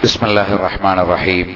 بسم الله الرحمن الرحيم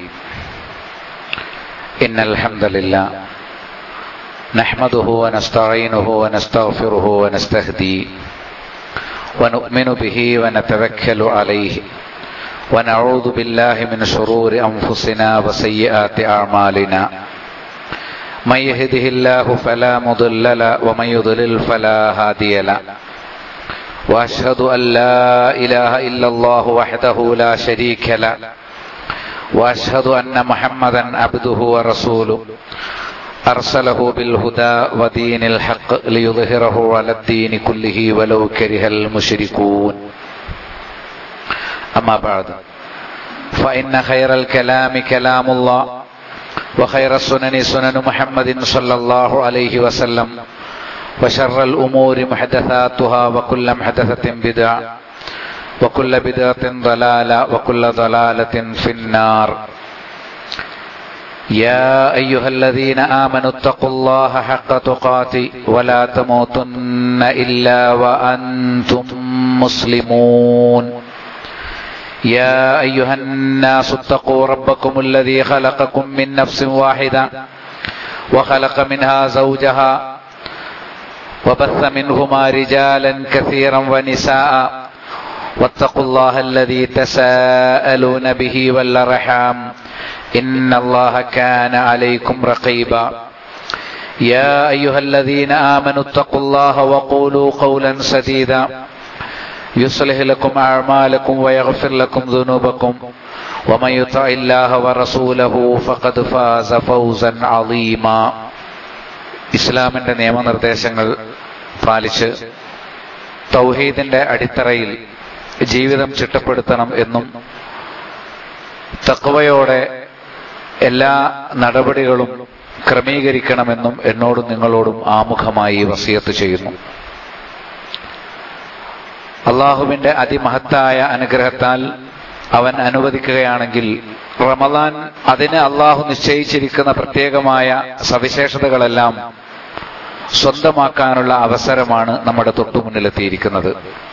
إن الحمد لله نحمده ونستعينه ونستغفره ونستهديه ونؤمن به ونتوكل عليه ونعوذ بالله من شرور أنفسنا وسيئات أعمالنا من يهده الله فلا مضل له ومن يضلل فلا هادي له واشهد ان لا اله الا الله وحده لا شريك له واشهد ان محمدا عبده ورسوله ارسله بالهدى ودين الحق ليظهره على الدين كله ولو كره المشركون اما بعد فان خير الكلام كلام الله وخير السنن سنن محمد صلى الله عليه وسلم وشر الأمور محدثاتها وكل محدثة بدعة وكل بدعة ضلالة وكل ضلالة في النار يا أيها الذين آمنوا اتقوا الله حق تقاته ولا تموتن إلا وأنتم مسلمون يا أيها الناس اتقوا ربكم الذي خلقكم من نفس واحدة وخلق منها زوجها وبث منهما رجالا كثيرا ونساء واتقوا الله الذي تساءلون به والارحام ان الله كان عليكم رقيبا يا ايها الذين امنوا اتقوا الله وقولوا قولا سديدا يصلح لكم اعمالكم ويغفر لكم ذنوبكم ومن يطع الله ورسوله فقد فاز فوزا عظيما ഇസ്ലാമിന്റെ നിയമനിർദ്ദേശങ്ങൾ പാലിച്ച് തൗഹീദിന്റെ അടിത്തറയിൽ ജീവിതം ചിട്ടപ്പെടുത്തണം എന്നും തക്വയോടെ എല്ലാ നടപടികളും ക്രമീകരിക്കണമെന്നും എന്നോടും നിങ്ങളോടും ആമുഖമായി വസിയത്ത് ചെയ്യുന്നു അള്ളാഹുവിന്റെ അതിമഹത്തായ അനുഗ്രഹത്താൽ അവൻ അനുവദിക്കുകയാണെങ്കിൽ റമദാൻ അതിന് അള്ളാഹു നിശ്ചയിച്ചിരിക്കുന്ന പ്രത്യേകമായ സവിശേഷതകളെല്ലാം സ്വന്തമാക്കാനുള്ള അവസരമാണ് നമ്മുടെ തൊട്ടുമുന്നിലെത്തിയിരിക്കുന്നത്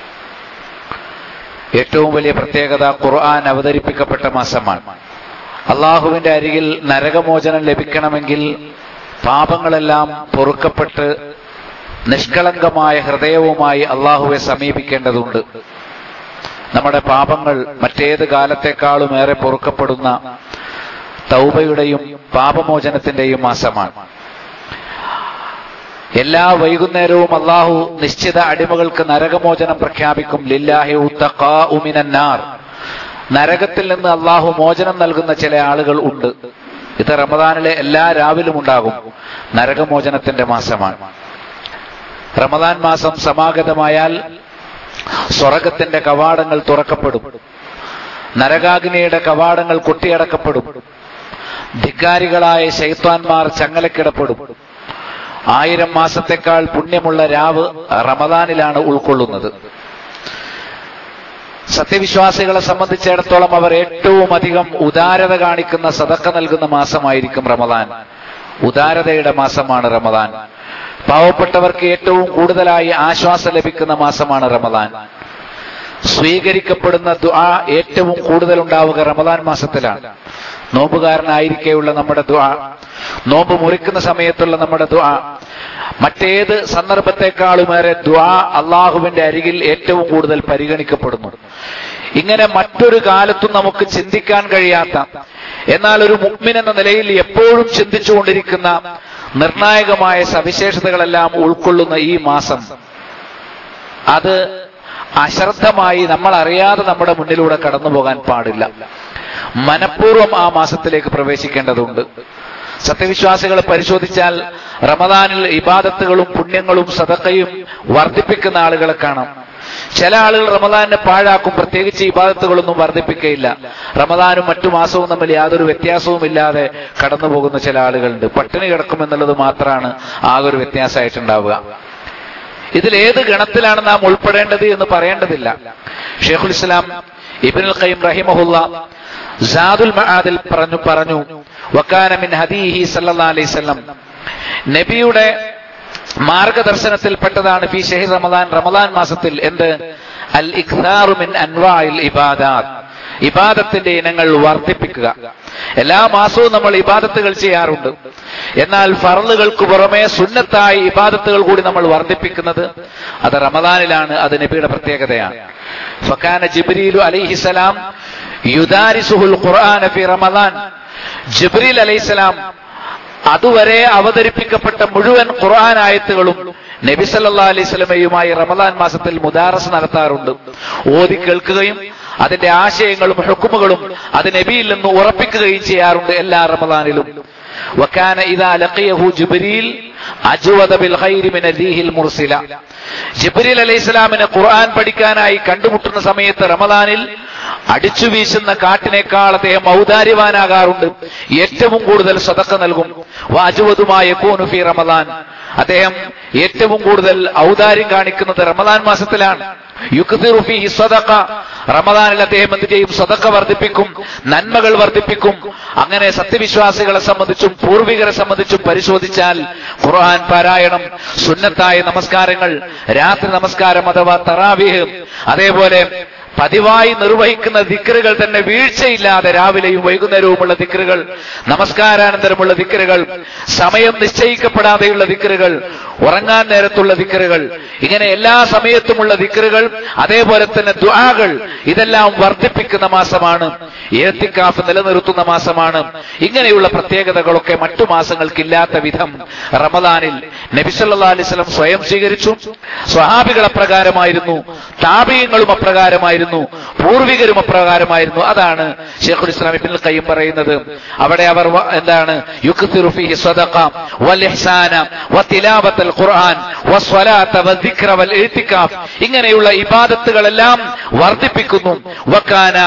ഏറ്റവും വലിയ പ്രത്യേകത ഖുർആൻ അവതരിപ്പിക്കപ്പെട്ട മാസമാണ് അള്ളാഹുവിന്റെ അരികിൽ നരകമോചനം ലഭിക്കണമെങ്കിൽ പാപങ്ങളെല്ലാം പൊറുക്കപ്പെട്ട് നിഷ്കളങ്കമായ ഹൃദയവുമായി അള്ളാഹുവെ സമീപിക്കേണ്ടതുണ്ട് നമ്മുടെ പാപങ്ങൾ മറ്റേത് കാലത്തെക്കാളും ഏറെ പൊറുക്കപ്പെടുന്ന തൗബയുടെയും പാപമോചനത്തിന്റെയും മാസമാണ് എല്ലാ വൈകുന്നേരവും അള്ളാഹു നിശ്ചിത അടിമകൾക്ക് നരകമോചനം പ്രഖ്യാപിക്കും ലില്ലാഹി ഉമിനന്നാർ നരകത്തിൽ നിന്ന് അള്ളാഹു മോചനം നൽകുന്ന ചില ആളുകൾ ഉണ്ട് ഇത് റമദാനിലെ എല്ലാ രാവിലും ഉണ്ടാകും നരകമോചനത്തിന്റെ മാസമാണ് റമദാൻ മാസം സമാഗതമായാൽ സ്വർഗത്തിന്റെ കവാടങ്ങൾ തുറക്കപ്പെടും നരകാഗ്നിയുടെ കവാടങ്ങൾ കൊട്ടിയടക്കപ്പെടും ധിക്കാരികളായ ശൈത്വാൻമാർ ചങ്ങലക്കിടപ്പെടും ആയിരം മാസത്തെക്കാൾ പുണ്യമുള്ള രാവ് റമദാനിലാണ് ഉൾക്കൊള്ളുന്നത് സത്യവിശ്വാസികളെ സംബന്ധിച്ചിടത്തോളം അവർ ഏറ്റവും അധികം ഉദാരത കാണിക്കുന്ന സതക്ക നൽകുന്ന മാസമായിരിക്കും റമദാൻ ഉദാരതയുടെ മാസമാണ് റമദാൻ പാവപ്പെട്ടവർക്ക് ഏറ്റവും കൂടുതലായി ആശ്വാസം ലഭിക്കുന്ന മാസമാണ് റമദാൻ സ്വീകരിക്കപ്പെടുന്ന ദുആ ഏറ്റവും കൂടുതൽ ഉണ്ടാവുക റമദാൻ മാസത്തിലാണ് നോമ്പുകാരനായിരിക്കെയുള്ള നമ്മുടെ ദുആ നോമ്പ് മുറിക്കുന്ന സമയത്തുള്ള നമ്മുടെ ദുആ മറ്റേത് സന്ദർഭത്തെക്കാളുമേറെ ദുആ അള്ളാഹുവിന്റെ അരികിൽ ഏറ്റവും കൂടുതൽ പരിഗണിക്കപ്പെടുന്നു ഇങ്ങനെ മറ്റൊരു കാലത്തും നമുക്ക് ചിന്തിക്കാൻ കഴിയാത്ത എന്നാൽ ഒരു മുഗ്മിൻ എന്ന നിലയിൽ എപ്പോഴും ചിന്തിച്ചുകൊണ്ടിരിക്കുന്ന നിർണായകമായ സവിശേഷതകളെല്ലാം ഉൾക്കൊള്ളുന്ന ഈ മാസം അത് അശ്രദ്ധമായി നമ്മൾ അറിയാതെ നമ്മുടെ മുന്നിലൂടെ കടന്നു പോകാൻ പാടില്ല മനഃപൂർവ്വം ആ മാസത്തിലേക്ക് പ്രവേശിക്കേണ്ടതുണ്ട് സത്യവിശ്വാസികളെ പരിശോധിച്ചാൽ റമദാനിൽ ഇബാദത്തുകളും പുണ്യങ്ങളും സതക്കയും വർദ്ധിപ്പിക്കുന്ന ആളുകളെ കാണാം ചില ആളുകൾ റമദാനിനെ പാഴാക്കും പ്രത്യേകിച്ച് ഇബാദത്തുകളൊന്നും വർദ്ധിപ്പിക്കുകയില്ല റമദാനും മറ്റു മാസവും തമ്മിൽ യാതൊരു വ്യത്യാസവും ഇല്ലാതെ കടന്നു പോകുന്ന ചില ആളുകളുണ്ട് പട്ടിണി കിടക്കുമെന്നുള്ളത് മാത്രമാണ് ആകെ ഒരു വ്യത്യാസമായിട്ടുണ്ടാവുക ഇതിൽ ഏത് ഗണത്തിലാണ് നാം ഉൾപ്പെടേണ്ടത് എന്ന് പറയേണ്ടതില്ല ഷെയ്ഖുൽ ഇസ്ലാം ഇബിനുൽ ഖയ്യിം റഹിമഹുല്ല സാദുൽ മആദിൽ പറഞ്ഞു പറഞ്ഞു വക്കാന മിൻ ഹദീഹി സല്ലല്ലാഹു അലൈഹി വസല്ലം നബിയുടെ മാർഗദർശനത്തിൽപ്പെട്ടതാണ് ഫി ഷെഹി റമദാൻ റമദാൻ മാസത്തിൽ എന്ത് അൽ ഇഖ്താറു മിൻ അൻവാഇൽ ഇബാദാത്ത് ഇബാദത്തിന്റെ ഇനങ്ങൾ വർദ്ധിപ്പിക്കുക എല്ലാ മാസവും നമ്മൾ ഇബാദത്തുകൾ ചെയ്യാറുണ്ട് എന്നാൽ ഫറലുകൾക്ക് പുറമെ സുന്നത്തായി ഇബാദത്തുകൾ കൂടി നമ്മൾ വർദ്ധിപ്പിക്കുന്നത് അത് റമദാനിലാണ് അത് നബിയുടെ പ്രത്യേകതയാണ് ഫക്കാന ജിബ്രീലു അലൈഹിസലാം യുദാരിസുഹുൽ ഖുർആന ഫി റമദാൻ ജിബ്രീൽ അലൈഹിസലാം അതുവരെ അവതരിപ്പിക്കപ്പെട്ട മുഴുവൻ ഖുർആൻ ആയത്തുകളും നബി സല്ലാ അലൈഹി സ്വലമയുമായി റമദാൻ മാസത്തിൽ മുദാറസ് നടത്താറുണ്ട് ഓതി കേൾക്കുകയും അതിന്റെ ആശയങ്ങളും ഹുക്കുമുകളും അത് നബിയിൽ നിന്ന് ഉറപ്പിക്കുകയും ചെയ്യാറുണ്ട് എല്ലാ റമദാനിലും وكان إذا لقيه جبريل أجود بالخير من الريح المرسلة ജിബ്രീൽ അലൈഹി ഇസ്ലാമിനെ ഖുർആൻ പഠിക്കാനായി കണ്ടുമുട്ടുന്ന സമയത്ത് റമദാനിൽ അടിച്ചു വീശുന്ന കാട്ടിനേക്കാൾ അദ്ദേഹം ഔദാര്യവാനാകാറുണ്ട് ഏറ്റവും കൂടുതൽ സതക്ക നൽകും വാജുവതുമായ ഫി റമദാൻ അദ്ദേഹം ഏറ്റവും കൂടുതൽ ഔദാര്യം കാണിക്കുന്നത് റമദാൻ മാസത്തിലാണ് യുക്തിറു ഫീഹി സദഖ റമദാനിൽ അദ്ദേഹം എന്ത് ചെയ്യും സദക്ക വർദ്ധിപ്പിക്കും നന്മകൾ വർദ്ധിപ്പിക്കും അങ്ങനെ സത്യവിശ്വാസികളെ സംബന്ധിച്ചും പൂർവികരെ സംബന്ധിച്ചും പരിശോധിച്ചാൽ ഖുർആൻ പാരായണം സുന്നത്തായ നമസ്കാരങ്ങൾ രാത്രി നമസ്കാരം അഥവാ തറാവീഹ് അതേപോലെ പതിവായി നിർവഹിക്കുന്ന ദിക്കറുകൾ തന്നെ വീഴ്ചയില്ലാതെ രാവിലെയും വൈകുന്നേരവുമുള്ള ദിക്കറുകൾ നമസ്കാരാനന്തരമുള്ള ദിക്കറുകൾ സമയം നിശ്ചയിക്കപ്പെടാതെയുള്ള ദിക്കറുകൾ ഉറങ്ങാൻ നേരത്തുള്ള ദിക്കറുകൾ ഇങ്ങനെ എല്ലാ സമയത്തുമുള്ള ദിക്കറുകൾ അതേപോലെ തന്നെ ദ്വാകൾ ഇതെല്ലാം വർദ്ധിപ്പിക്കുന്ന മാസമാണ് ഏത്തിക്കാഫ് നിലനിർത്തുന്ന മാസമാണ് ഇങ്ങനെയുള്ള പ്രത്യേകതകളൊക്കെ മറ്റു മാസങ്ങൾക്കില്ലാത്ത വിധം റമദാനിൽ നബിസല്ലാ അലിസ്ലം സ്വയം സ്വീകരിച്ചു സ്വഹാബികൾ അപ്രകാരമായിരുന്നു താപീയങ്ങളും അപ്രകാരമായിരുന്നു പൂർവികരും അപ്രകാരമായിരുന്നു അതാണ് ഷെയ്ഖുൽ ഇസ്ലാം ഇബ്നുൽ ഖയ്യിം പറയുന്നത് അവിടെ അവർ വ- എന്താണ് യുക്തിറു ഫീഹി സ്വദഖ വൽ ഇഹ്സാന വതിലാവത്തൽ ഖുർആൻ വസ്വലാത്ത വദ്ദിക്ര വൽ ഇഅ്തികാഫ് ഇങ്ങനെയുള്ള ഇബാദത്തുകളെല്ലാം വർദ്ധിപ്പിക്കുന്നു വക്കാന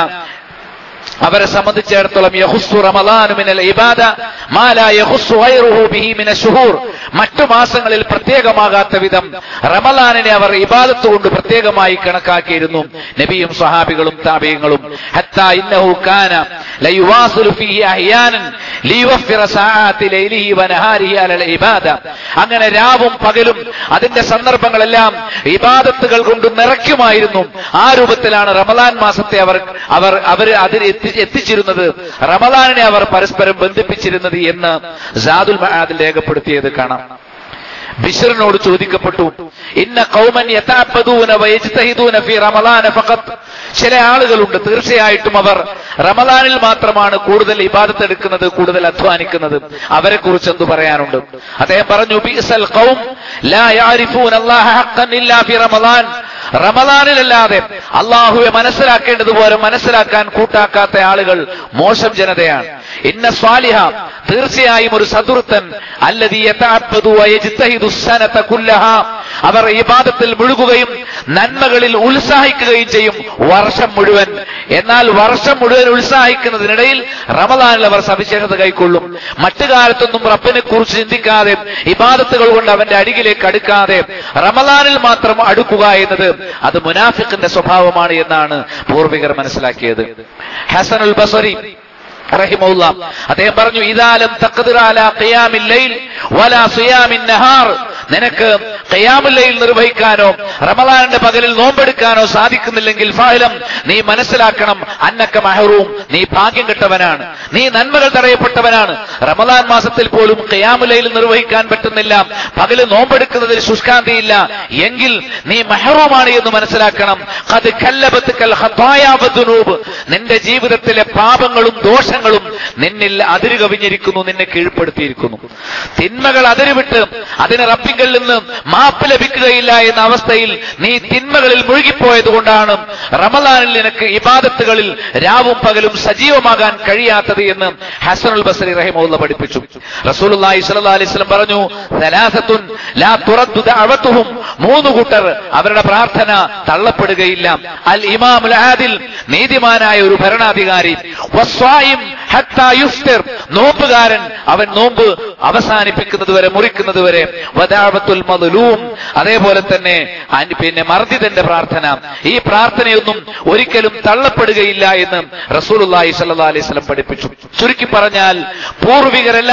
അവരെ സംബന്ധിച്ചിടത്തോളം യഹുസ്സു റമദാനു മിനൽ ഇബാദ മാല യഹുസ്സു ഗൈറുഹു ബിഹി മിന ശുഹൂർ മറ്റു മാസങ്ങളിൽ പ്രത്യേകമാകാത്ത വിധം റമദാനിനെ അവർ ഇബാദത്ത് കൊണ്ട് പ്രത്യേകമായി കണക്കാക്കിയിരുന്നു നബിയും സ്വഹാബികളും താബിയങ്ങളും ഹത്താ ഇന്നഹു കാന ലയുവാസിലു ഫീഹി അഹ്യാനൻ ലിയുവഫിറ സആത്തി ലൈലിഹി വനഹാരിഹി അലൽ ഇബാദ അങ്ങനെ രാവും പകലും അതിന്റെ സന്ദർഭങ്ങളെല്ലാം ഇബാദത്തുകൾ കൊണ്ട് നിറയ്ക്കുമായിരുന്നു ആ രൂപത്തിലാണ് റമദാൻ മാസത്തെ അവർ അവർ അവർ അതിൽ എത്തി എത്തിച്ചിരുന്നത് റമദാനിനെ അവർ പരസ്പരം ബന്ധിപ്പിച്ചിരുന്നത് എന്ന് സാദുൽ മഹാദിൽ രേഖപ്പെടുത്തിയത് കാണാം ബിഷറിനോട് ചോദിക്കപ്പെട്ടു ഇന്ന കൗമൻ യഥാപദൂന വയജ്തഹിദൂന ഫി റമദാന ഫഖത്ത് ചില ആളുകളുണ്ട് തീർച്ചയായിട്ടും അവർ റമദാനിൽ മാത്രമാണ് കൂടുതൽ ഇബാദത്ത് എടുക്കുന്നത് കൂടുതൽ അധ്വാനിക്കുന്നത് അവരെ കുറിച്ച് എന്തു പറയാനുണ്ട് അദ്ദേഹം പറഞ്ഞു ബിഅസൽ ഖൗം ലാ യഅരിഫൂന അല്ലാഹ ഹഖ്ഖൻ ഇല്ലാ ഫി റമദാൻ റമദാനിലല്ലാതെ അള്ളാഹുവെ മനസ്സിലാക്കേണ്ടതുപോലെ മനസ്സിലാക്കാൻ കൂട്ടാക്കാത്ത ആളുകൾ മോശം ജനതയാണ് ഇന്ന സ്വാലിഹ തീർച്ചയായും ഒരു സതുർത്തൻ അല്ലതീ യതഅബ്ബദു വയജ്തഹിദു സനത കുല്ലഹ അവർ ഇബാദത്തിൽ മുഴുകുകയും നന്മകളിൽ ഉത്സാഹിക്കുകയും ചെയ്യും വർഷം മുഴുവൻ എന്നാൽ വർഷം മുഴുവൻ ഉത്സാഹിക്കുന്നതിനിടയിൽ റമദാനിൽ അവർ സവിശേഷത കൈക്കൊള്ളും മറ്റു കാലത്തൊന്നും റബ്ബിനെ കുറിച്ച് ചിന്തിക്കാതെ ഇബാദത്തുകൾ കൊണ്ട് അവന്റെ അടികിലേക്ക് അടുക്കാതെ റമദാനിൽ മാത്രം അടുക്കുക എന്നത് അത് മുനാഫിഖിന്റെ സ്വഭാവമാണ് എന്നാണ് പൂർവികർ മനസ്സിലാക്കിയത് ഹസനുൽ ബസരി റഹിമൗല്ല അദ്ദേഹം പറഞ്ഞു ഇതാലം തഖ്ദിർ അലാ ഖിയാമിൽ ലൈൽ വലാ സിയാമിൻ നഹാർ നിനക്ക് ഖിയാമുൽ ലൈൽ നിർവഹിക്കാനോ റമദാനിന്റെ പകലിൽ നോമ്പെടുക്കാനോ സാധിക്കുന്നില്ലെങ്കിൽ ഫാഹിലം നീ മനസ്സിലാക്കണം അന്നക്ക മഹറൂം നീ ഭാഗ്യം കെട്ടവനാണ് നീ നന്മകൾ തടയപ്പെട്ടവനാണ് റമദാൻ മാസത്തിൽ പോലും ഖിയാമുൽ ലൈൽ നിർവഹിക്കാൻ പറ്റുന്നില്ല പകല് നോമ്പെടുക്കുന്നതിൽ ശുഷ്കാന്തിയില്ല എങ്കിൽ നീ മഹറൂമാണ് എന്ന് മനസ്സിലാക്കണം ഖദ് കല്ലബത്തുക്കൽ ഖതായാ വദുനൂബ് നിന്റെ ജീവിതത്തിലെ പാപങ്ങളും ദോഷങ്ങളും നിന്നിൽ അതിര് കവിഞ്ഞിരിക്കുന്നു നിന്നെ കീഴ്പ്പെടുത്തിയിരിക്കുന്നു തിന്മകൾ അതിരുവിട്ട് അതിന് റബ്ബിങ്കിൽ നിന്ന് മാപ്പ് ലഭിക്കുകയില്ല എന്ന അവസ്ഥയിൽ നീ തിന്മകളിൽ മുഴുകിപ്പോയത് കൊണ്ടാണ് റമദാനിൽ നിനക്ക് ഇബാദത്തുകളിൽ രാവും പകലും സജീവമാകാൻ കഴിയാത്തത് എന്ന് ഹസനുൽ ബസരി റഹിമുള്ള പഠിപ്പിച്ചു റസൂലുള്ളാഹി സ്വല്ലല്ലാഹി അലൈഹി വസല്ലം പറഞ്ഞു സലാസത്തുൻ ലാ തുറദ്ദു ദഅവതുഹും മൂന്ന് കൂട്ടർ അവരുടെ പ്രാർത്ഥന തള്ളപ്പെടുകയില്ല അൽ ഇമാമുൽ ആദിൽ നീതിമാനായ ഒരു ഭരണാധികാരി വസ്വായിം ഹത്താ യുഫ്തിർ നോമ്പുകാരൻ അവൻ നോമ്പ് അവസാനിപ്പിക്കുന്നത് വരെ മുറിക്കുന്നത് വരെ വദാവത്തുൽ മദ്ലൂം അതേപോലെ തന്നെ അൻ- പിന്നെ മർദിതന്റെ പ്രാർത്ഥന ഈ പ്രാർത്ഥനയൊന്നും ഒരിക്കലും തള്ളപ്പെടുകയില്ല എന്ന് റസൂലുള്ളാഹി സ്വല്ലല്ലാഹി അലൈഹി വസല്ലം പഠിപ്പിച്ചു ചുരുക്കി പറഞ്ഞാൽ പൂർവികരെല്ലാം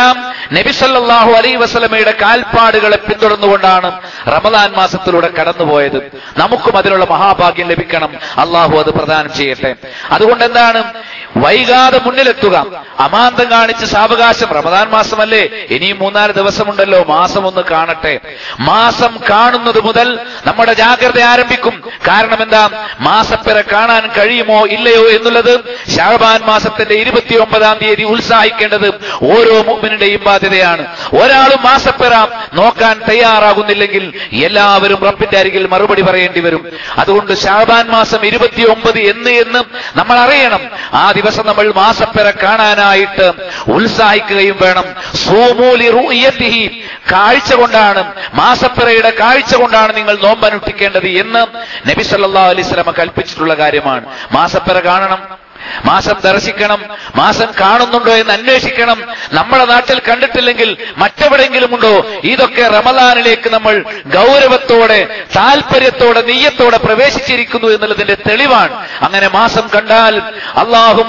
നബിസല്ലാഹു അലൈ വസലമയുടെ കാൽപ്പാടുകളെ പിന്തുടർന്നുകൊണ്ടാണ് റമദാൻ മാസത്തിലൂടെ കടന്നുപോയത് നമുക്കും അതിനുള്ള മഹാഭാഗ്യം ലഭിക്കണം അള്ളാഹു അത് പ്രദാനം ചെയ്യട്ടെ അതുകൊണ്ട് എന്താണ് വൈകാതെ മുന്നിലെത്തുക അമാന്തം കാണിച്ച് സാവകാശം റമദാൻ മാസമല്ലേ ഇനിയും മൂന്നാല് ദിവസമുണ്ടല്ലോ മാസം ഒന്ന് കാണട്ടെ മാസം കാണുന്നത് മുതൽ നമ്മുടെ ജാഗ്രത ആരംഭിക്കും കാരണം എന്താ മാസപ്പിറ കാണാൻ കഴിയുമോ ഇല്ലയോ എന്നുള്ളത് ഷാബാൻ മാസത്തിന്റെ ഇരുപത്തിയൊമ്പതാം തീയതി ഉത്സാഹിക്കേണ്ടത് ഓരോ മുമ്പിനുടെയും ബാധ്യതയാണ് ഒരാളും മാസപ്പിറ നോക്കാൻ തയ്യാറാകുന്നില്ലെങ്കിൽ എല്ലാവരും റബ്ബിന്റെ അരികിൽ മറുപടി പറയേണ്ടി വരും അതുകൊണ്ട് ഷാബാൻ മാസം ഇരുപത്തിയൊമ്പത് എന്ന് എന്ന് നമ്മൾ അറിയണം ആ ദിവസം നമ്മൾ മാസപ്പിറ കാണാനായിട്ട് ഉത്സാഹിക്കുകയും വേണം സൂമൂലി റുയത്തിഹി കാഴ്ച കൊണ്ടാണ് മാസപ്പിറയുടെ കാഴ്ച കൊണ്ടാണ് നിങ്ങൾ നോമ്പനുഷ്ഠിക്കേണ്ടത് എന്ന് നബി സല്ലല്ലാഹു അലൈഹി വസല്ലമ കൽപ്പിച്ചിട്ടുള്ള കാര്യമാണ് മാസപ്പിറ കാണണം മാസം ദർശിക്കണം മാസം കാണുന്നുണ്ടോ എന്ന് അന്വേഷിക്കണം നമ്മുടെ നാട്ടിൽ കണ്ടിട്ടില്ലെങ്കിൽ മറ്റെവിടെയെങ്കിലും ഉണ്ടോ ഇതൊക്കെ റമദാനിലേക്ക് നമ്മൾ ഗൗരവത്തോടെ താല്പര്യത്തോടെ നെയ്യത്തോടെ പ്രവേശിച്ചിരിക്കുന്നു എന്നുള്ളതിന്റെ തെളിവാണ് അങ്ങനെ മാസം കണ്ടാൽ അള്ളാഹും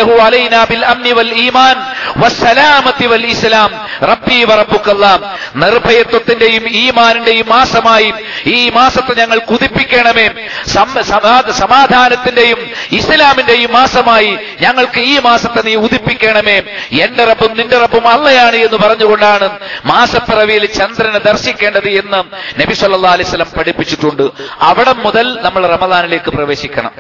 ഇസ്ലാം റബ്ബി വറബുക്കല്ലാം നിർഭയത്വത്തിന്റെയും ഈമാനിന്റെയും മാസമായി ഈ മാസത്തെ ഞങ്ങൾ കുതിപ്പിക്കണമേ സം- സമാ- സമാധാനത്തിന്റെയും ഇസ്ലാമിന്റെയും മാസമായി ഞങ്ങൾക്ക് ഈ മാസത്തെ നീ ഉദിപ്പിക്കണമേ എന്റെ റബ്ബും നിന്റെ റബ്ബും അള്ളയാണ് എന്ന് പറഞ്ഞുകൊണ്ടാണ് മാസപ്പിറവിയിൽ ചന്ദ്രനെ ദർശിക്കേണ്ടത് എന്ന് നബി സല്ലാ അലൈവലം പഠിപ്പിച്ചിട്ടുണ്ട് അവിടെ മുതൽ നമ്മൾ റമദാനിലേക്ക് പ്രവേശിക്കണം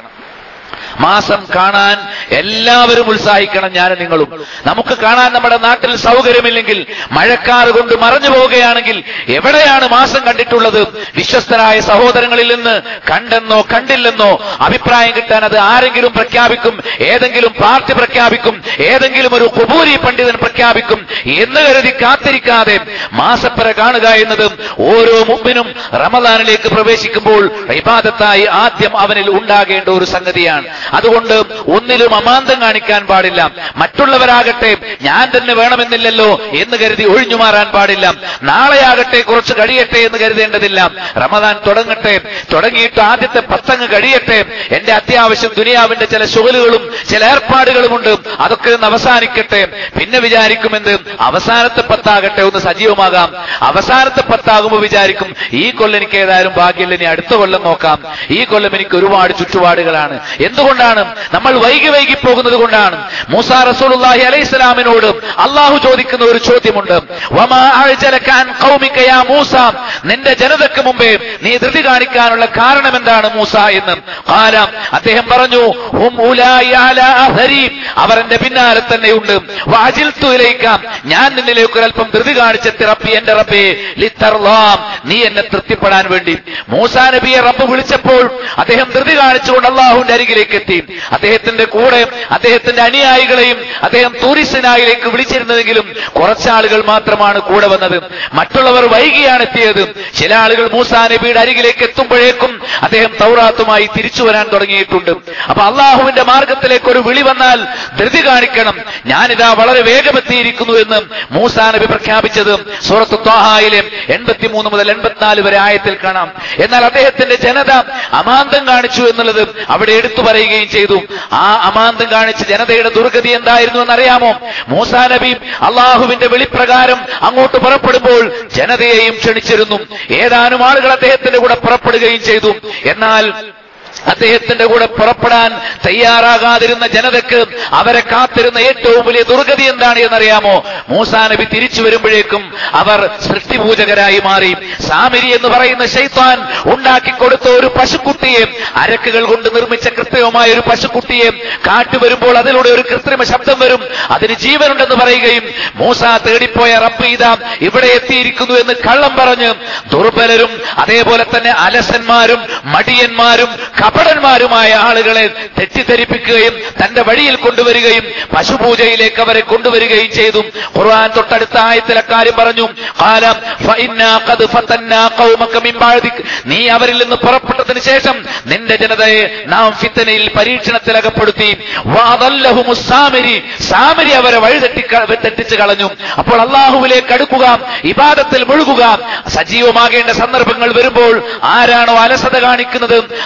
മാസം കാണാൻ എല്ലാവരും ഉത്സാഹിക്കണം ഞാനും നിങ്ങളും നമുക്ക് കാണാൻ നമ്മുടെ നാട്ടിൽ സൗകര്യമില്ലെങ്കിൽ മഴക്കാറ് കൊണ്ട് മറഞ്ഞു പോവുകയാണെങ്കിൽ എവിടെയാണ് മാസം കണ്ടിട്ടുള്ളത് വിശ്വസ്തരായ സഹോദരങ്ങളിൽ നിന്ന് കണ്ടെന്നോ കണ്ടില്ലെന്നോ അഭിപ്രായം കിട്ടാൻ അത് ആരെങ്കിലും പ്രഖ്യാപിക്കും ഏതെങ്കിലും പാർട്ടി പ്രഖ്യാപിക്കും ഏതെങ്കിലും ഒരു കുബൂരി പണ്ഡിതൻ പ്രഖ്യാപിക്കും എന്ന് കരുതി കാത്തിരിക്കാതെ മാസപ്പര കാണുക എന്നത് ഓരോ മുമ്പിനും റമദാനിലേക്ക് പ്രവേശിക്കുമ്പോൾ ഇബാദത്തായി ആദ്യം അവനിൽ ഉണ്ടാകേണ്ട ഒരു സംഗതിയാണ് അതുകൊണ്ട് ഒന്നിലും അമാന്തം കാണിക്കാൻ പാടില്ല മറ്റുള്ളവരാകട്ടെ ഞാൻ തന്നെ വേണമെന്നില്ലല്ലോ എന്ന് കരുതി ഒഴിഞ്ഞു മാറാൻ പാടില്ല നാളെയാകട്ടെ കുറച്ച് കഴിയട്ടെ എന്ന് കരുതേണ്ടതില്ല റമദാൻ തുടങ്ങട്ടെ തുടങ്ങിയിട്ട് ആദ്യത്തെ പത്തങ്ങ് കഴിയട്ടെ എന്റെ അത്യാവശ്യം ദുനിയാവിന്റെ ചില ശുഗലുകളും ചില ഏർപ്പാടുകളുമുണ്ട് അതൊക്കെ ഒന്ന് അവസാനിക്കട്ടെ പിന്നെ വിചാരിക്കുമെന്ത് അവസാനത്തെ പത്താകട്ടെ ഒന്ന് സജീവമാകാം അവസാനത്തെ പത്താകുമ്പോൾ വിചാരിക്കും ഈ കൊല്ലം എനിക്ക് ഏതായാലും ഭാഗ്യമില്ല ഇനി അടുത്ത കൊല്ലം നോക്കാം ഈ കൊല്ലം എനിക്ക് ഒരുപാട് ചുറ്റുപാടുകളാണ് എന്തുകൊണ്ടാണ് നമ്മൾ വൈകി വൈകി പോകുന്നത് കൊണ്ടാണ് മൂസാ റസൂലുള്ളാഹി അലൈഹി സ്വലാമിനോട് അള്ളാഹു ചോദിക്കുന്ന ഒരു ചോദ്യമുണ്ട് വമാ അഅ്ജലക അൻ ഖൗമിക യാ മൂസ നിന്റെ ജനതയ്ക്ക് മുമ്പേ നീ ധൃതി കാണിക്കാനുള്ള കാരണം എന്താണ് മൂസ എന്ന് ഖാല അദ്ദേഹം പറഞ്ഞു ഹും ഉലായി അലാ അഥരി അവർ എന്റെ പിന്നാലെ തന്നെയുണ്ട് വാജിൽത്തു ഇലൈക ഞാൻ നിന്നിലേക്ക് ഒരല്പം ധൃതി കാണിച്ചെത്തി റബ്ബി എന്റെ റബ്ബേ ലിത്തർലാം നീ എന്നെ തൃപ്തിപ്പെടാൻ വേണ്ടി മൂസാ നബിയെ റബ്ബ് വിളിച്ചപ്പോൾ അദ്ദേഹം ധൃതി കാണിച്ചുകൊണ്ട് അള്ളാഹുവിന്റെ അരികിലേക്ക് എത്തി അദ്ദേഹത്തിന്റെ കൂടെ അദ്ദേഹത്തിന്റെ അനുയായികളെയും അദ്ദേഹം ടൂറിസ്റ്റിനായിലേക്ക് വിളിച്ചിരുന്നതെങ്കിലും കുറച്ചാളുകൾ മാത്രമാണ് കൂടെ വന്നത് മറ്റുള്ളവർ വൈകിയാണ് എത്തിയത് ചില ആളുകൾ മൂസാ നബിയുടെ അരികിലേക്ക് എത്തുമ്പോഴേക്കും അദ്ദേഹം തൗറാത്തുമായി തിരിച്ചു വരാൻ തുടങ്ങിയിട്ടുണ്ട് അപ്പൊ അള്ളാഹുവിന്റെ മാർഗത്തിലേക്ക് ഒരു വിളി വന്നാൽ ധൃതി കാണിക്കണം ഞാനിതാ വളരെ വേഗമെത്തിയിരിക്കുന്നു എന്ന് മൂസാ നബി പ്രഖ്യാപിച്ചത് സൂറത്ത് ത്വാഹായിലെ എൺപത്തിമൂന്ന് മുതൽ എൺപത്തിനാല് വരെ ആയത്തിൽ കാണാം എന്നാൽ അദ്ദേഹത്തിന്റെ ജനത അമാന്തം കാണിച്ചു എന്നുള്ളത് അവിടെ എടുത്തു പറയുകയും ചെയ്തു ആ അമാന്തം കാണിച്ച ജനതയുടെ ദുർഗതി എന്തായിരുന്നു എന്നറിയാമോ മൂസാ നബി അള്ളാഹുവിന്റെ വെളിപ്രകാരം അങ്ങോട്ട് പുറപ്പെടുമ്പോൾ ജനതയെയും ക്ഷണിച്ചിരുന്നു ഏതാനും ആളുകൾ അദ്ദേഹത്തിന്റെ കൂടെ പുറപ്പെടുകയും ചെയ്തു എന്നാൽ അദ്ദേഹത്തിന്റെ കൂടെ പുറപ്പെടാൻ തയ്യാറാകാതിരുന്ന ജനതക്ക് അവരെ കാത്തിരുന്ന ഏറ്റവും വലിയ ദുർഗതി എന്താണ് എന്നറിയാമോ മൂസാ നബി തിരിച്ചു വരുമ്പോഴേക്കും അവർ സൃഷ്ടിപൂജകരായി മാറി സാമിരി എന്ന് പറയുന്ന ശൈത്താൻ ഉണ്ടാക്കി കൊടുത്ത ഒരു പശുക്കുട്ടിയെ അരക്കുകൾ കൊണ്ട് നിർമ്മിച്ച കൃത്രിമമായ ഒരു പശുക്കുട്ടിയെ കാട്ടുവരുമ്പോൾ അതിലൂടെ ഒരു കൃത്രിമ ശബ്ദം വരും അതിന് ജീവനുണ്ടെന്ന് പറയുകയും മൂസ തേടിപ്പോയ റബ്ബീത ഇവിടെ എത്തിയിരിക്കുന്നു എന്ന് കള്ളം പറഞ്ഞ് ദുർബലരും അതേപോലെ തന്നെ അലസന്മാരും മടിയന്മാരും കപടന്മാരുമായ ആളുകളെ തെറ്റിദ്ധരിപ്പിക്കുകയും തന്റെ വഴിയിൽ കൊണ്ടുവരികയും പശുപൂജയിലേക്ക് അവരെ കൊണ്ടുവരികയും ചെയ്തു ഖുർആൻ തൊട്ടടുത്ത ആയത്തിൽ അക്കാര്യം പറഞ്ഞു "ഖാല ഫഇന്നാ ഖദ് ഫതന്നാ ഖൗമക മിൻ ബഅദിക്." നീ അവരിൽ നിന്ന് പുറപ്പെട്ടതിന് ശേഷം നിന്റെ ജനതയെ നാം ഫിത്തനയിൽ പരീക്ഷണത്തിൽ അകപ്പെടുത്തി വഅദല്ലഹുമുസ് സാമിരി സാമിരി അവരെ വഴിതെറ്റി തെറ്റിച്ച് കളഞ്ഞു അപ്പോൾ അള്ളാഹുവിലേക്ക് അടുക്കുക ഇബാദത്തിൽ മുഴുകുക സജീവമാകേണ്ട സന്ദർഭങ്ങൾ വരുമ്പോൾ ആരാണോ അലസത കാണിക്കുന്നത് ആരാണോ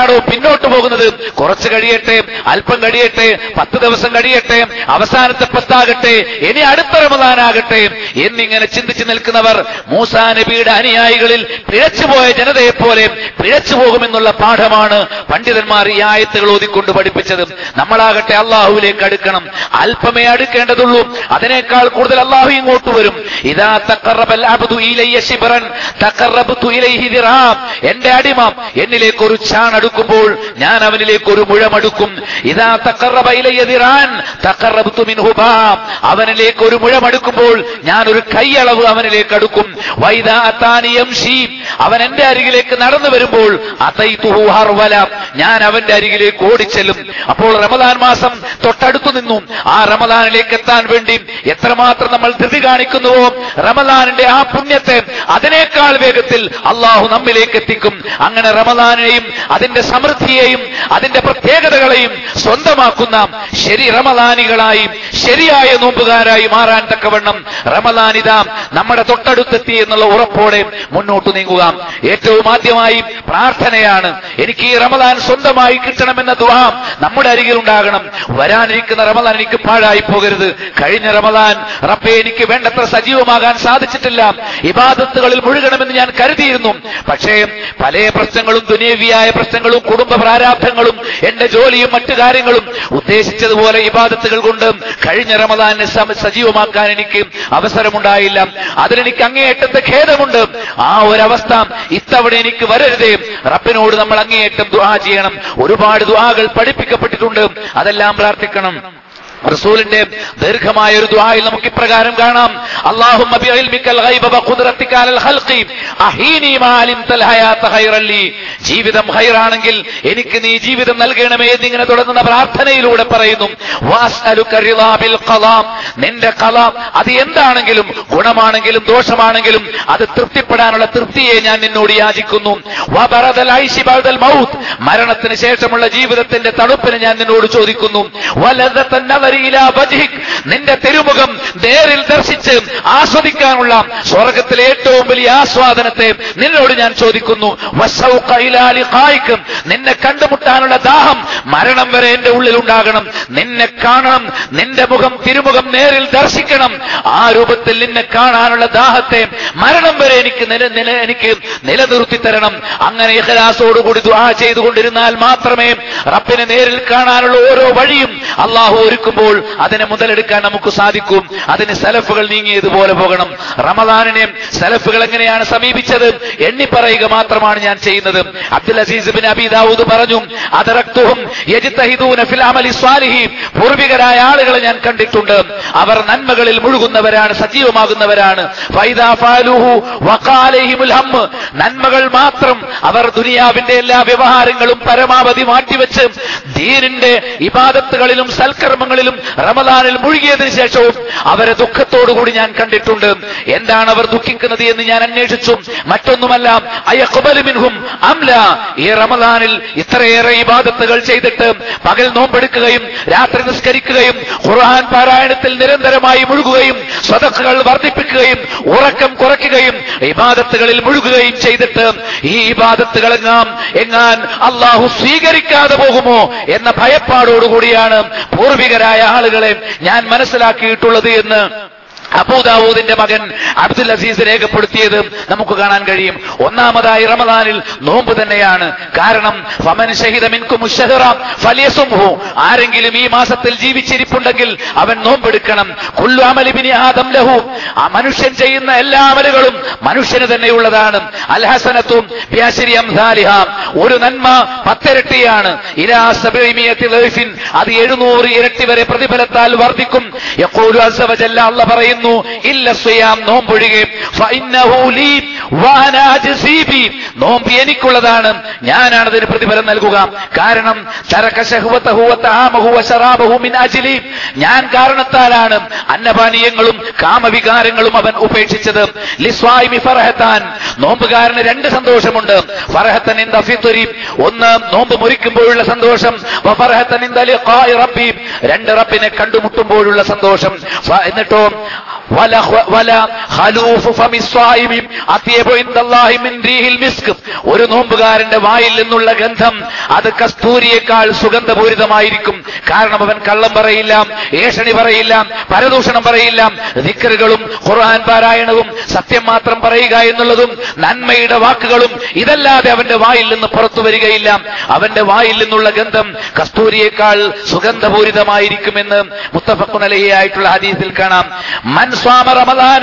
എന്തിനാണോ പിന്നോട്ട് പോകുന്നത് കുറച്ച് കഴിയട്ടെ അല്പം കഴിയട്ടെ പത്ത് ദിവസം കഴിയട്ടെ അവസാനത്തെ പത്താകട്ടെ ഇനി അടുത്ത റമദാനാകട്ടെ എന്നിങ്ങനെ ചിന്തിച്ചു നിൽക്കുന്നവർ മൂസാ നബിയുടെ അനുയായികളിൽ പിഴച്ചുപോയ ജനതയെ പോലെ പിഴച്ചു പോകുമെന്നുള്ള പാഠമാണ് പണ്ഡിതന്മാർ ഈ ആയത്തുകൾ ഓതിക്കൊണ്ട് പഠിപ്പിച്ചത് നമ്മളാകട്ടെ അള്ളാഹുവിലേക്ക് അടുക്കണം അല്പമേ അടുക്കേണ്ടതുള്ളൂ അതിനേക്കാൾ കൂടുതൽ അള്ളാഹു ഇങ്ങോട്ട് വരും ഇതാ തക്കറബൽ അബ്ദു ഇലയ്യ ശിബറൻ തക്കറബ്തു ഇലൈഹി ദിറാം എന്റെ അടിമ എന്നിലേക്ക് ഒരു ചാൺ അടുക്കുമ്പോൾ ഞാൻ അവനിലേക്ക് ഒരു മുഴമടുക്കും ഇതാ തക്കറബ ഇലയ്യ ദിറാൻ തക്കറബ്തു മിൻഹു ബാം അവനിലേക്ക് ഒരു മുഴമടുക്കുമ്പോൾ ഞാൻ ഒരു കൈയളവ് അവനിലേക്ക് അടുക്കും വൈദാ അത്താനി യംശി അവൻ എന്റെ അരികിലേക്ക് നടന്നു വരുമ്പോൾ അതൈതുഹു ഹർവല ഞാൻ അവന്റെ അരികിലേക്ക് ഓടിച്ചെല്ലും അപ്പോൾ റമദാൻ മാസം തൊട്ടടുത്തു നിന്നും ആ റമദാനിലേക്ക് എത്താൻ വേണ്ടി എത്രമാത്രം നമ്മൾ ധൃതി കാണിക്കുന്നുവോ റമദാനിന്റെ ആ പുണ്യത്തെ അതിനേക്കാൾ വേഗത്തിൽ അള്ളാഹു നമ്മിലേക്ക് എത്തിക്കും അങ്ങനെ റമദാനെയും അതിന്റെ സമൃദ്ധിയെയും അതിന്റെ പ്രത്യേകതകളെയും സ്വന്തമാക്കുന്ന ശരി റമദാനികളായി ശരിയായ നോമ്പുകാരായി മാറാൻ തക്കവണ്ണം റമദാനിത നമ്മുടെ തൊട്ടടുത്തെത്തി എന്നുള്ള ഉറപ്പോടെ മുന്നോട്ട് നീങ്ങുക ഏറ്റവും ആദ്യമായി പ്രാർത്ഥനയാണ് എനിക്ക് ഈ റമദാൻ സ്വന്തമായി കിട്ടണമെന്ന ദുആ നമ്മുടെ അരികിൽ ഉണ്ടാകണം വരാനിരിക്കുന്ന റമദാൻ എനിക്ക് പാഴായി പോകരുത് കഴിഞ്ഞ റമദാൻ റബ്ബെ എനിക്ക് വേണ്ടത്ര സജീവമാകാൻ സാധിച്ചിട്ടില്ല ഇബാദത്തുകളിൽ മുഴുകണമെന്ന് ഞാൻ കരുതിയിരുന്നു പക്ഷേ പല പ്രശ്നങ്ങളും ദുനേവിയായ പ്രശ്നങ്ങളും കുടുംബ പ്രാരാബ്ധങ്ങളും എന്റെ ജോലിയും മറ്റു കാര്യങ്ങളും ഉദ്ദേശിച്ചതുപോലെ ഇബാദത്തുകൾ കൊണ്ട് കഴിഞ്ഞ റമദാനെ സമ- സജീവമാക്കാൻ എനിക്ക് അവസരമുണ്ടായില്ല അതിലെനിക്ക് അങ്ങേയറ്റത്തെ ഖേദമുണ്ട് ആ ഒരവസ്ഥ ഇത്തവണ എനിക്ക് വരരുതേ റബ്ബിനോട് നമ്മൾ അങ്ങേയറ്റം ദുആ ചെയ്യണം ഒരുപാട് ദുആകൾ പഠിപ്പിക്കപ്പെട്ടിട്ടുണ്ട് അതെല്ലാം പ്രാർത്ഥിക്കണം റസൂലിന്റെ ദീർഘമായ ഒരു ദുആയിൽ നമുക്ക് ഇപ്രകാരം കാണാം അല്ലാഹുമ്മ ബിഇൽമിക്കൽ ഗൈബ വഖുദ്റതിക അലൽ ഖൽഖി അഹീനി മാ അലിംതൽ ഹയാത ഖൈറൻ ലി ജീവിതം ഖൈറാണെങ്കിൽ എനിക്ക് നീ ജീവിതം നൽകണമേ എന്നിങ്ങനെ തുടങ്ങുന്ന പ്രാർത്ഥനയിലൂടെ പറയുന്നു വഅസ്അലുക റിളാ ബിൽ ഖളാ നിന്റെ ഖളാ അത് എന്താണെങ്കിലും ഗുണമാണെങ്കിലും ദോഷമാണെങ്കിലും അത് തൃപ്തിപ്പെടാനുള്ള തൃപ്തിയെ ഞാൻ നിന്നോട് യാചിക്കുന്നു വബറദൽ ഐശി ബഅദൽ മൗത്ത് മരണത്തിന് ശേഷമുള്ള ജീവിതത്തിന്റെ തണുപ്പിന് ഞാൻ നിന്നോട് ചോദിക്കുന്നു വലദത്തൻ നദരി ഇലാ വജ്ഹിക് നിന്റെ തിരുമുഖം നേരിൽ ദർശിച്ച് ആസ്വദിക്കാനുള്ള സ്വർഗത്തിലെ ഏറ്റവും വലിയ ആസ്വാദനത്തെ നിന്നോട് ഞാൻ ചോദിക്കുന്നു വശൗഖ ഇലാ ലിഖായിക് നിന്നെ കണ്ടുമുട്ടാനുള്ള ദാഹം മരണം വരെ എന്റെ ഉള്ളിൽ ഉണ്ടാകണം നിന്നെ കാണണം നിന്റെ മുഖം തിരുമുഖം നേരിൽ ദർശിക്കണം ആ രൂപത്തിൽ നിന്നെ കാണാനുള്ള ദാഹത്തെ മരണം വരെ എനിക്ക് നില നില എനിക്ക് നിലനിർത്തി തരണം അങ്ങനെ ഇഖലാസോടുകൂടി ദുആ ചെയ്തുകൊണ്ടിരുന്നാൽ മാത്രമേ റബ്ബിനെ നേരിൽ കാണാനുള്ള ഓരോ വഴിയും അള്ളാഹു ഒരുക്കുമ്പോൾ അതിനെ മുതലെടുക്കാൻ നമുക്ക് സാധിക്കും അതിന് സലഫുകൾ നീങ്ങിയതുപോലെ പോകണം റമദാനിനെ സലഫുകൾ എങ്ങനെയാണ് സമീപിച്ചത് എണ്ണി പറയുക മാത്രമാണ് ഞാൻ ചെയ്യുന്നത് Abdul Aziz bin Abi Dawood പറഞ്ഞു അതറക്തുഹും യജ്തഹിദൂന ഫിൽ അമലി സ്വാലിഹി പൂർവികരായ ആളുകളെ ഞാൻ കണ്ടിട്ടുണ്ട് അവർ നന്മകളിൽ മുഴുകുന്നവരാണ് സജീവമാകുന്നവരാണ് ഫൈദാ ഫാലുഹു വഖാലൈഹിമുൽ ഹമ്മ് നന്മകൾ മാത്രം അവർ ദുനിയാവിന്റെ എല്ലാ വ്യവഹാരങ്ങളും പരമാവധി മാറ്റിവെച്ച് ദീനിന്റെ ഇബാദത്തുകളിലും സൽക്കർമ്മങ്ങളിലും റമദാനിൽ മുഴുകിയതിനു ശേഷവും അവരെ ദുഃഖത്തോടുകൂടി ഞാൻ കണ്ടിട്ടുണ്ട് എന്താണ് അവർ ദുഃഖിക്കുന്നത് എന്ന് ഞാൻ അന്വേഷിച്ചു മറ്റൊന്നുമല്ല അയഖ്ബലു മിൻഹും അംല ഈ റമദാനിൽ ഇത്രയേറെ ഇബാദത്തുകൾ ചെയ്തിട്ട് പകൽ നോമ്പെടുക്കുകയും രാത്രി നിസ്കരിക്കുകയും ഖുർആൻ പാരായണത്തിൽ നിരന്തരമായി മുഴുകുകയും സ്വതക്കുകൾ വർദ്ധിപ്പിക്കുകയും ഉറക്കം കുറയ്ക്കുകയും ഇബാദത്തുകളിൽ മുഴുകുകയും ചെയ്തിട്ട് ഈ ഇബാദത്തുകൾ എങ്ങാം എങ്ങാൻ അള്ളാഹു സ്വീകരിക്കാതെ പോകുമോ എന്ന ഭയപ്പാടോടുകൂടിയാണ് പൂർവികരായ ആളുകളെ ഞാൻ മനസ്സിലാക്കിയിട്ടുള്ളത് എന്ന് അബൂദാവൂദിന്റെ മകൻ അബ്ദുൽ അസീസ് രേഖപ്പെടുത്തിയത് നമുക്ക് കാണാൻ കഴിയും ഒന്നാമതായി റമദാനിൽ നോമ്പ് തന്നെയാണ് കാരണം ഫമൻ ഷഹിദ മിൻകും ഉശ്ശഹറ ഫലിയസുംഹു ആരെങ്കിലും ഈ മാസത്തിൽ ജീവിച്ചിരിപ്പുണ്ടെങ്കിൽ അവൻ നോമ്പെടുക്കണം കുല്ലു അമലിബിനി ആദം ലഹു ആ മനുഷ്യൻ ചെയ്യുന്ന എല്ലാ അമലുകളും മനുഷ്യന് തന്നെയുള്ളതാണ് അൽഹസനത്തും ബിഅശ്രി അംസാലിഹ ഒരു നന്മ പത്തിരട്ടിയാണ് ഇലാ സബഈമിയത്തി ലൈഫിൻ അത് എഴുന്നൂറ് ഇരട്ടി വരെ പ്രതിഫലത്താൽ വർദ്ധിക്കും യഖൂലു അസ്സ വജല്ല അല്ലാഹ് പറയുന്നു ഇല്ല സ്വയാം നോമ്പൊഴികെ ഫഇന്നഹു ലീ വഅന അജ്സീ ബി. നോമ്പ് എനിക്കുള്ളതാണ് ഞാനാണ് അതിന് പ്രതിഫലം നൽകുക കാരണം തരക ശഹ്വതഹു വതആമഹു വശറാബഹു മിൻ അജ്ലി ഞാൻ കാരണത്താലാണ് അന്നപാനീയങ്ങളും കാമവികാരങ്ങളും അവൻ ഉപേക്ഷിച്ചത് ലിസ്വായിമി ഫറഹത്താൻ നോമ്പുകാരന് രണ്ട് സന്തോഷമുണ്ട് ഫറഹത്തൻ ഇന്ദ ഫിത്രി ഒന്ന് നോമ്പ് മുറിക്കുമ്പോഴുള്ള സന്തോഷം വഫറഹത്തൻ ഇന്ദ ലിഖാഇ റബ്ബി രണ്ട് റബ്ബിനെ കണ്ടുമുട്ടുമ്പോഴുള്ള സന്തോഷം ഫ- എന്നിട്ടോ ولا ولا خلوف فم الصائم أطيب عند الله من ريح المسك ഒരു നോമ്പുകാരന്റെ വായിൽ നിന്നുള്ള ഗന്ധം അത് കസ്തൂരിയേക്കാൾ സുഗന്ധപൂരിതമായിരിക്കും കാരണം അവൻ കള്ളം പറയില്ല ഏഷണി പറയില്ല പരദൂഷണം പറയില്ല ദിക്കറുകളും ഖുർആൻ പാരായണവും സത്യം മാത്രം പറയുക എന്നുള്ളതും നന്മയുടെ വാക്കുകളും ഇതല്ലാതെ അവന്റെ വായിൽ നിന്ന് പുറത്തു വരികയില്ല അവന്റെ വായിൽ നിന്നുള്ള ഗന്ധം കസ്തൂരിയേക്കാൾ സുഗന്ധപൂരിതമായിരിക്കുമെന്ന് മുത്തഫഖുൻ അലഹിയായിട്ടുള്ള ഹദീസിൽ കാണാം മൻ സ്വാമ റമദാന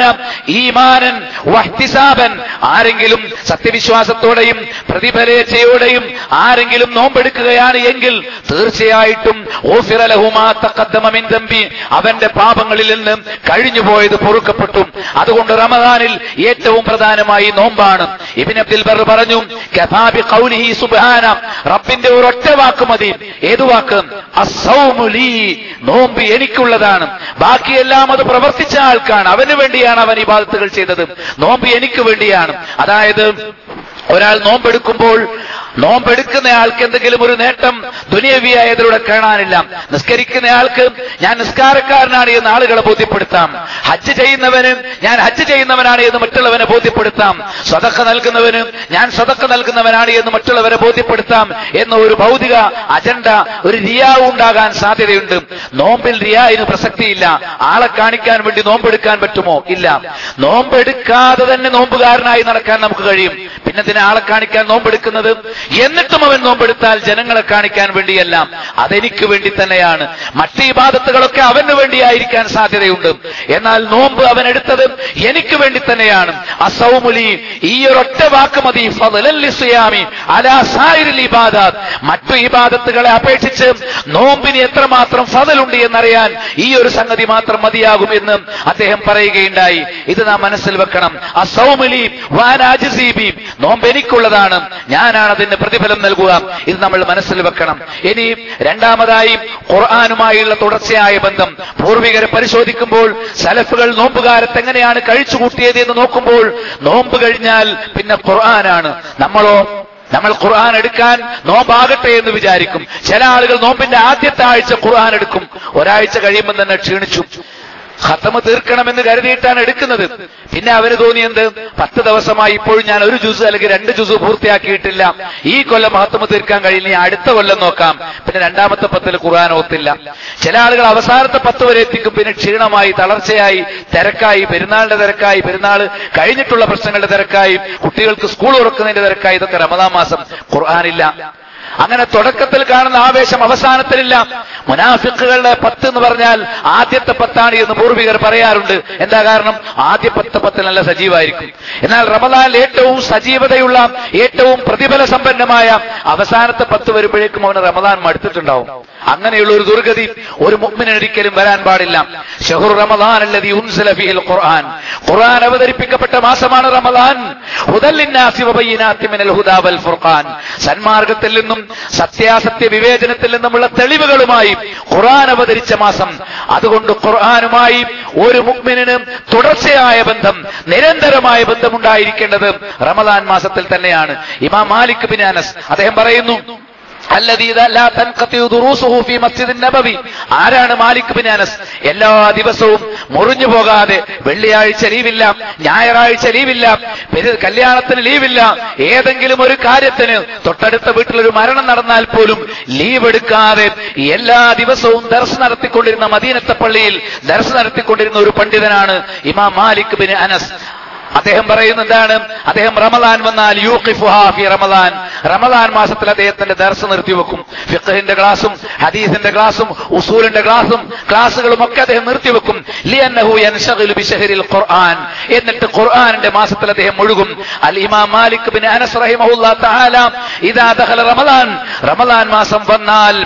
ഈമാനൻ വഹ്തിസാബൻ ആരെങ്കിലും സത്യവിശ്വാസത്തോടെയും പ്രതിഫലേച്ഛയോടെയും ആരെങ്കിലും നോമ്പെടുക്കുകയാണ് എങ്കിൽ തീർച്ചയായിട്ടും ഓഫിറ ലഹുമാ തഖദ്ദമ മിൻ ദംബി അവന്റെ പാപങ്ങളിൽ നിന്ന് കഴിഞ്ഞുപോയത് പൊറുക്കപ്പെട്ടു അതുകൊണ്ട് റമദാനിൽ ഏറ്റവും പ്രധാനമായി നോമ്പാണ് ഇബിൻ അബ്ദുൽ ബർ പറഞ്ഞു കഫാബി ഖൗലിഹി സുബ്ഹാന റബ്ബിന്റെ ഒരൊറ്റ വാക്ക് മതി ഏതു വാക്ക് അസ്സൗമു ലീ നോമ്പ് എനിക്കുള്ളതാണ് ബാക്കിയെല്ലാം അത് പ്രവർത്തിച്ച ആൾക്കാണ് അവന് വേണ്ടിയാണ് അവൻ ഇബാദത്തുകൾ ചെയ്തത് നോമ്പ് എനിക്ക് വേണ്ടിയാണ് അതായത് ഒരാൾ നോമ്പെടുക്കുമ്പോൾ നോമ്പെടുക്കുന്ന ആൾക്ക് എന്തെങ്കിലും ഒരു നേട്ടം ദുനിയവിയായതിലൂടെ കാണാനില്ല നിസ്കരിക്കുന്ന ആൾക്ക് ഞാൻ നിസ്കാരക്കാരനാണ് എന്ന് ആളുകളെ ബോധ്യപ്പെടുത്താം ഹജ്ജ് ചെയ്യുന്നവന് ഞാൻ ഹജ്ജ് ചെയ്യുന്നവനാണ് എന്ന് മറ്റുള്ളവനെ ബോധ്യപ്പെടുത്താം സ്വതക്ക നൽകുന്നവന് ഞാൻ സ്വതക്ക നൽകുന്നവനാണ് എന്ന് മറ്റുള്ളവരെ ബോധ്യപ്പെടുത്താം എന്ന ഒരു ഭൗതിക അജണ്ട ഒരു റിയാവ് ഉണ്ടാകാൻ സാധ്യതയുണ്ട് നോമ്പിൽ റിയാവിന് പ്രസക്തിയില്ല ആളെ കാണിക്കാൻ വേണ്ടി നോമ്പെടുക്കാൻ പറ്റുമോ ഇല്ല നോമ്പെടുക്കാതെ തന്നെ നോമ്പുകാരനായി നടക്കാൻ നമുക്ക് കഴിയും പിന്നെ ഇതിനെ ആളെ കാണിക്കാൻ നോമ്പെടുക്കുന്നത് എന്നിട്ടും അവൻ നോമ്പെടുത്താൽ ജനങ്ങളെ കാണിക്കാൻ വേണ്ടിയല്ല അതെനിക്ക് വേണ്ടി തന്നെയാണ് മറ്റ് ഇബാദത്തുകളൊക്കെ അവന് വേണ്ടിയായിരിക്കാൻ സാധ്യതയുണ്ട് എന്നാൽ നോമ്പ് അവൻ എടുത്തത് എനിക്ക് വേണ്ടി തന്നെയാണ് അസൗമുലി ഈ ഒരൊറ്റ വാക്ക് മതി ഫളലിസ്യാമി അലാ സായിരിൽ ഇബാദാത്ത് മറ്റു ഇബാദത്തുകളെ അപേക്ഷിച്ച് നോമ്പിന് എത്രമാത്രം ഫതലുണ്ട് എന്നറിയാൻ ഈ ഒരു സംഗതി മാത്രം മതിയാകും എന്ന് അദ്ദേഹം പറയുകയുണ്ടായി ഇത് നാം മനസ്സിൽ വെക്കണം അസൗമുലി വാനാജിസീബി നോമ്പ് എനിക്കുള്ളതാണ് ഞാനാണ് അതിന് പ്രതിഫലം നൽകുക ഇത് നമ്മൾ മനസ്സിൽ വെക്കണം ഇനി രണ്ടാമതായി ഖുർആാനുമായുള്ള തുടർച്ചയായ ബന്ധം പൂർവികരെ പരിശോധിക്കുമ്പോൾ സലഫുകൾ നോമ്പുകാരത്ത് എങ്ങനെയാണ് കഴിച്ചുകൂട്ടിയത് എന്ന് നോക്കുമ്പോൾ നോമ്പ് കഴിഞ്ഞാൽ പിന്നെ ഖുർആനാണ് നമ്മളോ നമ്മൾ ഖുർആൻ എടുക്കാൻ നോമ്പാകട്ടെ എന്ന് വിചാരിക്കും ചില ആളുകൾ നോമ്പിന്റെ ആദ്യത്തെ ആഴ്ച ഖുർആൻ എടുക്കും ഒരാഴ്ച കഴിയുമ്പോൾ തന്നെ ക്ഷീണിച്ചു ഖത്തമ് തീർക്കണമെന്ന് കരുതിയിട്ടാണ് എടുക്കുന്നത് പിന്നെ അവന് തോന്നി എന്ത് പത്ത് ദിവസമായി ഇപ്പോഴും ഞാൻ ഒരു ജ്യൂസ് അല്ലെങ്കിൽ രണ്ട് ജ്യൂസ് പൂർത്തിയാക്കിയിട്ടില്ല ഈ കൊല്ലം മഹത്തമ തീർക്കാൻ കഴിയില്ല ഇനി അടുത്ത കൊല്ലം നോക്കാം പിന്നെ രണ്ടാമത്തെ പത്തിൽ ഖുർആൻ ഓത്തില്ല ചില ആളുകൾ അവസാനത്തെ പത്ത് വരെ എത്തിക്കും പിന്നെ ക്ഷീണമായി തളർച്ചയായി തിരക്കായി പെരുന്നാളിന്റെ തിരക്കായി പെരുന്നാൾ കഴിഞ്ഞിട്ടുള്ള പ്രശ്നങ്ങളുടെ തിരക്കായി കുട്ടികൾക്ക് സ്കൂൾ തുറക്കുന്നതിന്റെ തിരക്കായി ഇതൊക്കെ റമദാൻ മാസം ഖുർആാനില്ല അങ്ങനെ തുടക്കത്തിൽ കാണുന്ന ആവേശം അവസാനത്തിലില്ല മുനാഫിക്കുകളുടെ പത്ത് എന്ന് പറഞ്ഞാൽ ആദ്യത്തെ പത്താണ് എന്ന് പൂർവികർ പറയാറുണ്ട് എന്താ കാരണം ആദ്യ പത്ത് പത്ത് നല്ല സജീവായിരിക്കും എന്നാൽ റമദാനിൽ ഏറ്റവും സജീവതയുള്ള ഏറ്റവും പ്രതിഫല സമ്പന്നമായ അവസാനത്തെ പത്ത് വരുമ്പോഴേക്കും അവന് റമദാൻ മടുത്തിട്ടുണ്ടാവും അങ്ങനെയുള്ള ഒരു ദുർഗതി ഒരു മുഗ്മിനൊരിക്കലും വരാൻ പാടില്ല ഷഹുർ റമദാൻ അല്ലതി ഉൻസല ഫീഹിൽ ഖുർആൻ ഖുർആൻ അവതരിപ്പിക്കപ്പെട്ട മാസമാണ് റമദാൻ ഹുദല്ലിന്നാസി വബയ്യിനാത്തി മിനൽ ഹുദാ വൽ ഫുർഖാൻ സന്മാർഗത്തിൽ നിന്നും സത്യാസത്യ വിവേചനത്തിൽ നിന്നുമുള്ള തെളിവുകളുമായി ഖുർആൻ അവതരിച്ച മാസം അതുകൊണ്ട് ഖുർആനുമായി ഒരു മുഗ്മിനിന് തുടർച്ചയായ ബന്ധം നിരന്തരമായ ബന്ധമുണ്ടായിരിക്കേണ്ടത് റമദാൻ മാസത്തിൽ തന്നെയാണ് ഇമാം മാലിക് ബിൻ അനസ് അദ്ദേഹം പറയുന്നു الذي لا تنقطع دروسه في مسجد النبوي ആരാണ് മാലിക് ബിൻ അനസ് എല്ലാ ദിവസവും മുറിഞ്ഞു പോകാതെ വെള്ളിയാഴ്ച ലീവില്ല ഞായറാഴ്ച ലീവില്ല പെരു- കല്യാണത്തിന് ലീവില്ല ഏതെങ്കിലും ഒരു കാര്യത്തിന് തൊട്ടടുത്ത വീട്ടിലൊരു മരണം നടന്നാൽ പോലും ലീവ് എടുക്കാതെ എല്ലാ ദിവസവും ദർശനം നടത്തിക്കൊണ്ടിരുന്ന മദീനത്തെ പള്ളിയിൽ ദർശനം നടത്തിക്കൊണ്ടിരുന്ന ഒരു പണ്ഡിതനാണ് ഇമാം മാലിക് ബിൻ അനസ് അദ്ദേഹം പറയുന്ന എന്താണ് അദ്ദേഹം റമദാൻ വന്നാൽ യൂഖിഫുഹാ ഫി റമദാൻ റമദാൻ മാസത്തിൽ അദ്ദേഹത്തിന്റെ ദർശ നിർത്തിവെക്കും ഫിഖഹിന്റെ ക്ലാസും ഹദീസിന്റെ ക്ലാസും ഉസൂലിന്റെ ക്ലാസും ക്ലാസുകളും ഒക്കെ അദ്ദേഹം നിർത്തിവെക്കും ലിയന്നഹു യൻശഗിലു ബിശഹരിൽ ഖുർആൻ എന്നിട്ട് ഖുർആനിന്റെ മാസത്തിൽ അദ്ദേഹം മുഴുകും അൽ ഇമാം മാലിക് ബിൻ അനസ് റഹിമഹുല്ലാഹു തആല ഇദാ ദഖല റമദാൻ റമദാൻ മാസം വന്നാൽ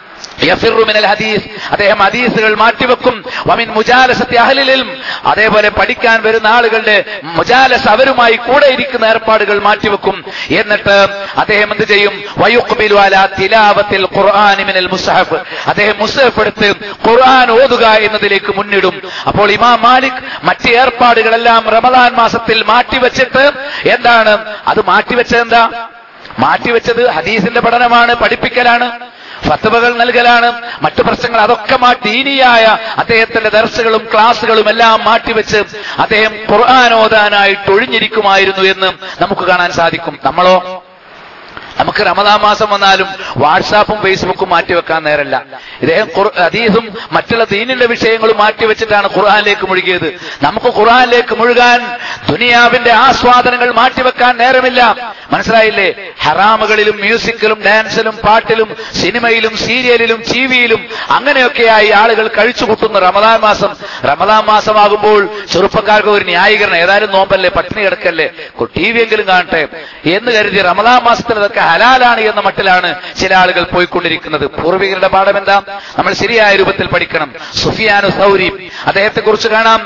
യഫിറു മിനൽ ഹദീസ് അദ്ദേഹം ഹദീസുകൾ മാറ്റിവെക്കും വമിൻ മുജാലസത്തി അഹ്ലിൽ ഇൽം അതേപോലെ പഠിക്കാൻ വരുന്ന ആളുകളുടെ മുജാലസ് അവരുമായി കൂടെ ഇരിക്കുന്ന ഏർപ്പാടുകൾ മാറ്റിവെക്കും എന്നിട്ട് അദ്ദേഹം എന്ത് ചെയ്യും വയുഖ്ബിലു അലാ തിലാവത്തിൽ ഖുർആനി മിനൽ മുസ്ഹഫ് അദ്ദേഹം മുസ്ഹഫ് എടുത്ത് ഖുർആൻ ഓതുക എന്നതിലേക്ക് മുന്നിടും അപ്പോൾ ഇമാം മാലിക് മറ്റ് ഏർപ്പാടുകളെല്ലാം റമദാൻ മാസത്തിൽ മാറ്റിവെച്ചിട്ട് എന്താണ് അത് മാറ്റിവെച്ചത് എന്താ മാറ്റിവെച്ചത് ഹദീസിന്റെ പഠനമാണ് പഠിപ്പിക്കലാണ് ഫത്തവകൾ നൽകലാണ് മറ്റു പ്രശ്നങ്ങൾ അതൊക്കെ മാറ്റി ദീനിയായ അദ്ദേഹത്തിന്റെ ദർശകളും ക്ലാസുകളും എല്ലാം മാറ്റിവെച്ച് അദ്ദേഹം ഖുർആൻ ഓതാനായിട്ട് ഒഴിഞ്ഞിരിക്കുമായിരുന്നു എന്ന് നമുക്ക് കാണാൻ സാധിക്കും നമ്മളോ നമുക്ക് റമദാൻ മാസം വന്നാലും വാട്സാപ്പും ഫേസ്ബുക്കും മാറ്റിവെക്കാൻ നേരല്ല ഇദ്ദേഹം ഖുർ- ഹദീസും മറ്റുള്ള ദീനിന്റെ വിഷയങ്ങളും മാറ്റിവെച്ചിട്ടാണ് ഖുർആനിലേക്ക് മുഴുകിയത് നമുക്ക് ഖുർആനിലേക്ക് മുഴുകാൻ ദുനിയാവിന്റെ ആസ്വാദനങ്ങൾ മാറ്റിവെക്കാൻ നേരമില്ല മനസ്സിലായില്ലേ ഹറാമുകളിലും മ്യൂസിക്കിലും ഡാൻസിലും പാട്ടിലും സിനിമയിലും സീരിയലിലും ടിവിയിലും അങ്ങനെയൊക്കെയായി ആളുകൾ കഴിച്ചുകൂട്ടുന്ന റമദാൻ മാസം റമദാൻ മാസമാകുമ്പോൾ ചെറുപ്പക്കാർക്ക് ഒരു ന്യായീകരണം ഏതായാലും നോമ്പല്ലേ പട്ടിണി കിടക്കല്ലേ ടി വി എങ്കിലും കാണട്ടെ എന്ന് കരുതി റമദാൻ മാസത്തിൽ അതൊക്കെ ഹലാലാണ് എന്ന മട്ടിലാണ് ചില ആളുകൾ പോയിക്കൊണ്ടിരിക്കുന്നത് പൂർവികരുടെ പാഠം എന്താ നമ്മൾ ശരിയായ രൂപത്തിൽ പഠിക്കണം സുഫിയാനു സൗരി അദ്ദേഹത്തെ കുറിച്ച് കാണാം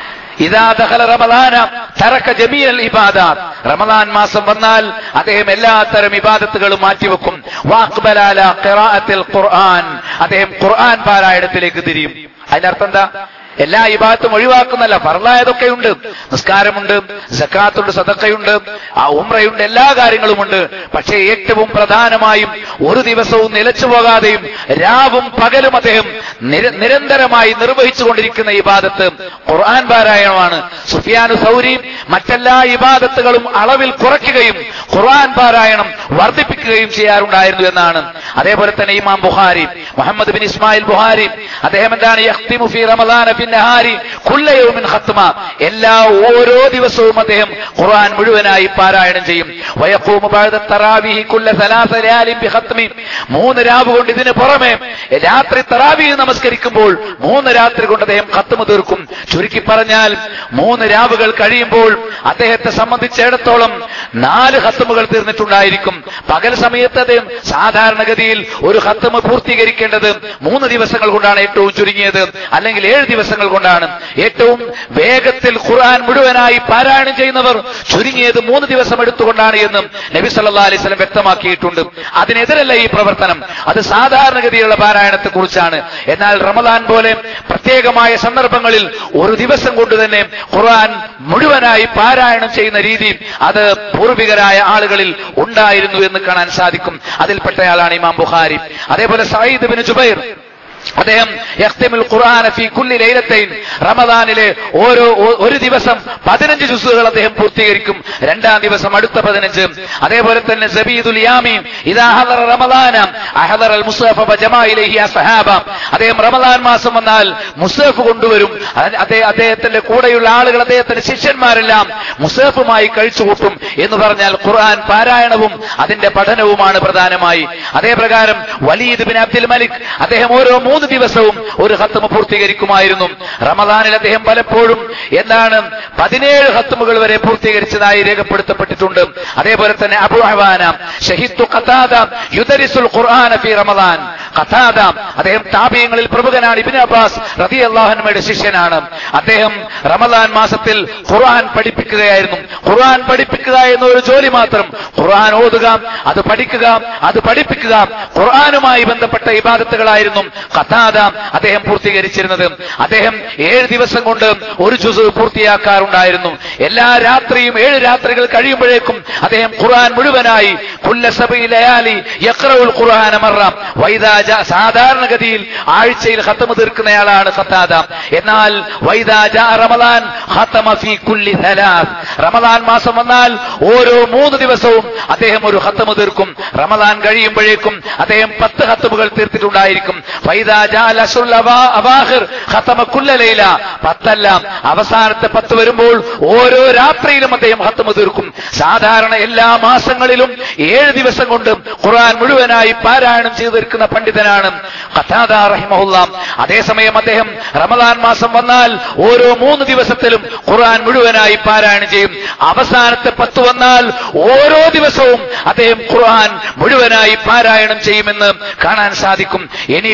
ഇതാ ദഖല റമദാന തറക്ക ജമീൽ ഇബാദാത്ത് റമദാൻ മാസം വന്നാൽ അദ്ദേഹം എല്ലാത്തരം ഇബാദത്തുകളും മാറ്റിവെക്കും വാക്ബലാല ഖിറാഅത്തിൽ ഖുർആൻ അദ്ദേഹം ഖുർആൻ പാരായണത്തിലേക്ക് തിരിയും അതിനർത്ഥം എന്താ എല്ലാ ഇബാദത്തും ഒഴിവാക്കുന്നല്ല ഫർലായതൊക്കെയുണ്ട് നിസ്കാരമുണ്ട് സക്കാത്തുണ്ട് സദക്കയുണ്ട് ആ ഉമ്രയുണ്ട് എല്ലാ കാര്യങ്ങളുമുണ്ട് പക്ഷേ ഏറ്റവും പ്രധാനമായും ഒരു ദിവസവും നിലച്ചു പോകാതെയും രാവും പകലും അദ്ദേഹം നിര- നിരന്തരമായി നിർവഹിച്ചുകൊണ്ടിരിക്കുന്ന ഇബാദത്ത് ഖുർആൻ പാരായണമാണ് സുഫിയാനു സൗരി മറ്റെല്ലാ ഇബാദത്തുകളും അളവിൽ കുറയ്ക്കുകയും ഖുർആൻ പാരായണം വർദ്ധിപ്പിക്കുകയും ചെയ്യാറുണ്ടായിരുന്നു എന്നാണ് അതേപോലെ തന്നെ ഇമാം Bukhari Muhammad bin Ismail Bukhari അദ്ദേഹം എന്താണ് യഖ്തിമു ഫീ റമദാന ഫിൻ നഹാരി കുല്ല യൗമിൻ ഖത്മ എല്ലാ ഓരോ ദിവസവും അദ്ദേഹം ഖുർആൻ മുഴുവനായി പാരായണം ചെയ്യും വയഖൂമു ബഅദ തറാവീഹി കുല്ല സലാസ ലയാലിൻ ബി ഖത്മി മൂന്ന് രാവ് കൊണ്ട് ഇതിന് പുറമെ രാത്രി തറാവീഹ് നമസ്കരിക്കുമ്പോൾ മൂന്ന് രാത്രി കൊണ്ട് അദ്ദേഹം ഖത്മ തീർക്കും ചുരുക്കി പറഞ്ഞാൽ മൂന്ന് രാവുകൾ കഴിയുമ്പോൾ അദ്ദേഹത്തെ സംബന്ധിച്ചിടത്തോളം നാല് ഖത്മുകൾ തീർന്നിട്ടുണ്ടായിരിക്കും പകൽ സമയത്ത് അദ്ദേഹം സാധാരണഗതിയിൽ ഒരു ഖത്മ പൂർത്തീകരിക്കേണ്ടത് മൂന്ന് ദിവസങ്ങൾ കൊണ്ടാണ് ഏറ്റവും ചുരുങ്ങിയത് അല്ലെങ്കിൽ ഏഴ് ദിവസങ്ങൾ കൊണ്ടാണ് ഏറ്റവും വേഗത്തിൽ ഖുർആൻ മുഴുവനായി പാരായണം ചെയ്യുന്നവർ ചുരുങ്ങിയത് മൂന്ന് ദിവസം എടുത്തുകൊണ്ടാണ് എന്നും നബി സല്ലാ അലൈഹി സ്വലം വ്യക്തമാക്കിയിട്ടുണ്ട് അതിനെതിരല്ല ഈ പ്രവർത്തനം അത് സാധാരണഗതിയിലുള്ള പാരായണത്തെ കുറിച്ചാണ് എന്നാൽ റമദാൻ പോലെ പ്രത്യേകമായ സന്ദർഭങ്ങളിൽ ഒരു ദിവസം കൊണ്ട് തന്നെ ഖുർആൻ മുഴുവനായി പാരായണം ചെയ്യുന്ന രീതി അത് പൂർവികരായ ആളുകളിൽ ഉണ്ടായിരുന്നു എന്ന് കാണാൻ സാധിക്കും അതിൽപ്പെട്ടയാളാണ് ഇമാം ബുഖാരി അതേപോലെ സയ്യിദ് ബിൻ ജുബൈർ അദ്ദേഹം യഖ്തിമുൽ ഖുർആന ഫീ കുല്ലി ലൈലത്തൈൻ റമദാനിലെ ഓരോ ഒ- ഒരു ദിവസം പതിനഞ്ച് ജുസുകൾ അദ്ദേഹം പൂർത്തീകരിക്കും രണ്ടാം ദിവസം അടുത്ത പതിനഞ്ച് അതേപോലെ തന്നെ സബീദുൽ യാമി ഇദാ ഹദറ റമദാന അഹദറ അൽ മുസ്ഹഫ ഫജമാ ഇലൈഹി അസ്ഹാബ അദ്ദേഹം റമദാൻ മാസം വന്നാൽ മുസ്ഹഫ് കൊണ്ടുവരും അത് അദ്ദേഹ- അദ്ദേഹത്തിന്റെ കൂടെയുള്ള ആളുകൾ അദ്ദേഹത്തിന്റെ ശിഷ്യന്മാരെല്ലാം മുസ്ഹഫുമായി കഴിച്ചുകൂട്ടും എന്ന് പറഞ്ഞാൽ ഖുർആൻ പാരായണവും അതിന്റെ പഠനവുമാണ് പ്രധാനമായി അതേ പ്രകാരം വലീദ് ബിൻ അബ്ദുൽ മലിക് അദ്ദേഹം ഓരോ മൂന്ന് ദിവസവും ഒരു ഹത്തമ പൂർത്തീകരിക്കുമായിരുന്നു റമദാനിൽ അദ്ദേഹം പലപ്പോഴും എന്താണ് പതിനേഴ് ഹത്തമുകൾ വരെ പൂർത്തീകരിച്ചതായി രേഖപ്പെടുത്തപ്പെട്ടിട്ടുണ്ട് അതേപോലെ തന്നെ അബു ഹവാന ഷഹിദ് ഖതാദ യുദരിസുൽ ഖുർആന ഫി റമദാൻ ഖതാദ അദ്ദേഹം താപീയങ്ങളിൽ പ്രമുഖനാണ് ഇബ്നു അബ്ബാസ് റളിയല്ലാഹുവിന്റെ ശിഷ്യനാണ് അദ്ദേഹം റമദാൻ മാസത്തിൽ ഖുർആൻ പഠിപ്പിക്കുകയായിരുന്നു ഖുർആൻ പഠിപ്പിക്കുക എന്ന ഒരു ജോലി മാത്രം ഖുർആൻ ഓതുക അത് പഠിക്കുക അത് പഠിപ്പിക്കുക ഖുർആനുമായി ബന്ധപ്പെട്ട ഇബാദത്തുകളായിരുന്നു ഖതാദ അദ്ദേഹം പൂർത്തീകരിച്ചിരുന്നത് അദ്ദേഹം ഏഴ് ദിവസം കൊണ്ട് ഒരു ജുസ് പൂർത്തിയാക്കാറുണ്ടായിരുന്നു എല്ലാ രാത്രിയും ഏഴ് രാത്രികൾ കഴിയുമ്പോഴേക്കും അദ്ദേഹം ഖുർആൻ മുഴുവനായി കുല്ല സബഇ ലയാലി യഖ്റഉൽ ഖുർആന മറ വൈദാ ജാ സാധാരണഗതിയിൽ ആഴ്ചയിൽ ഖത്തമ തീർക്കുന്നയാളാണ് ഖത്താദ എന്നാൽ വൈദാ ജാ റമദാൻ ഖത്തമ ഫീ കുല്ലി സലാസ് റമദാൻ മാസം വന്നാൽ ഓരോ മൂന്ന് ദിവസവും അദ്ദേഹം ഒരു ഖത്തമ തീർക്കും റമദാൻ കഴിയുമ്പോഴേക്കും അദ്ദേഹം പത്ത് ഖത്തമുകൾ തീർത്തിട്ടുണ്ടായിരിക്കും ഫൈദാ ജാ ലസുൽ അവാ- അവാഖിർ ഖത്തമ കുല്ല ലൈല പത്തല്ല അവസാനത്തെ പത്ത് വരുമ്പോൾ ഓരോ രാത്രിയിലും അദ്ദേഹം ഖത്തമ തീർക്കും സാധാരണ എല്ലാ മാസങ്ങളിലും ഏഴ് ദിവസം കൊണ്ട് ഖുർആൻ മുഴുവനായി പാരായണം ചെയ്തു തീർക്കുന്ന പണ്ഡിതനാണ് ഖത്താദ റഹിമഹുല്ല അതേസമയം അദ്ദേഹം റമദാൻ മാസം വന്നാൽ ഓരോ മൂന്ന് ദിവസത്തിലും ഖുർആൻ മുഴുവനായി പാരായണം ചെയ്യും അവസാനത്തെ പത്ത് വന്നാൽ ഓരോ ദിവസവും അദ്ദേഹം ഖുർആൻ മുഴുവനായി പാരായണം ചെയ്യുമെന്ന് കാണാൻ സാധിക്കും ഇനിയോ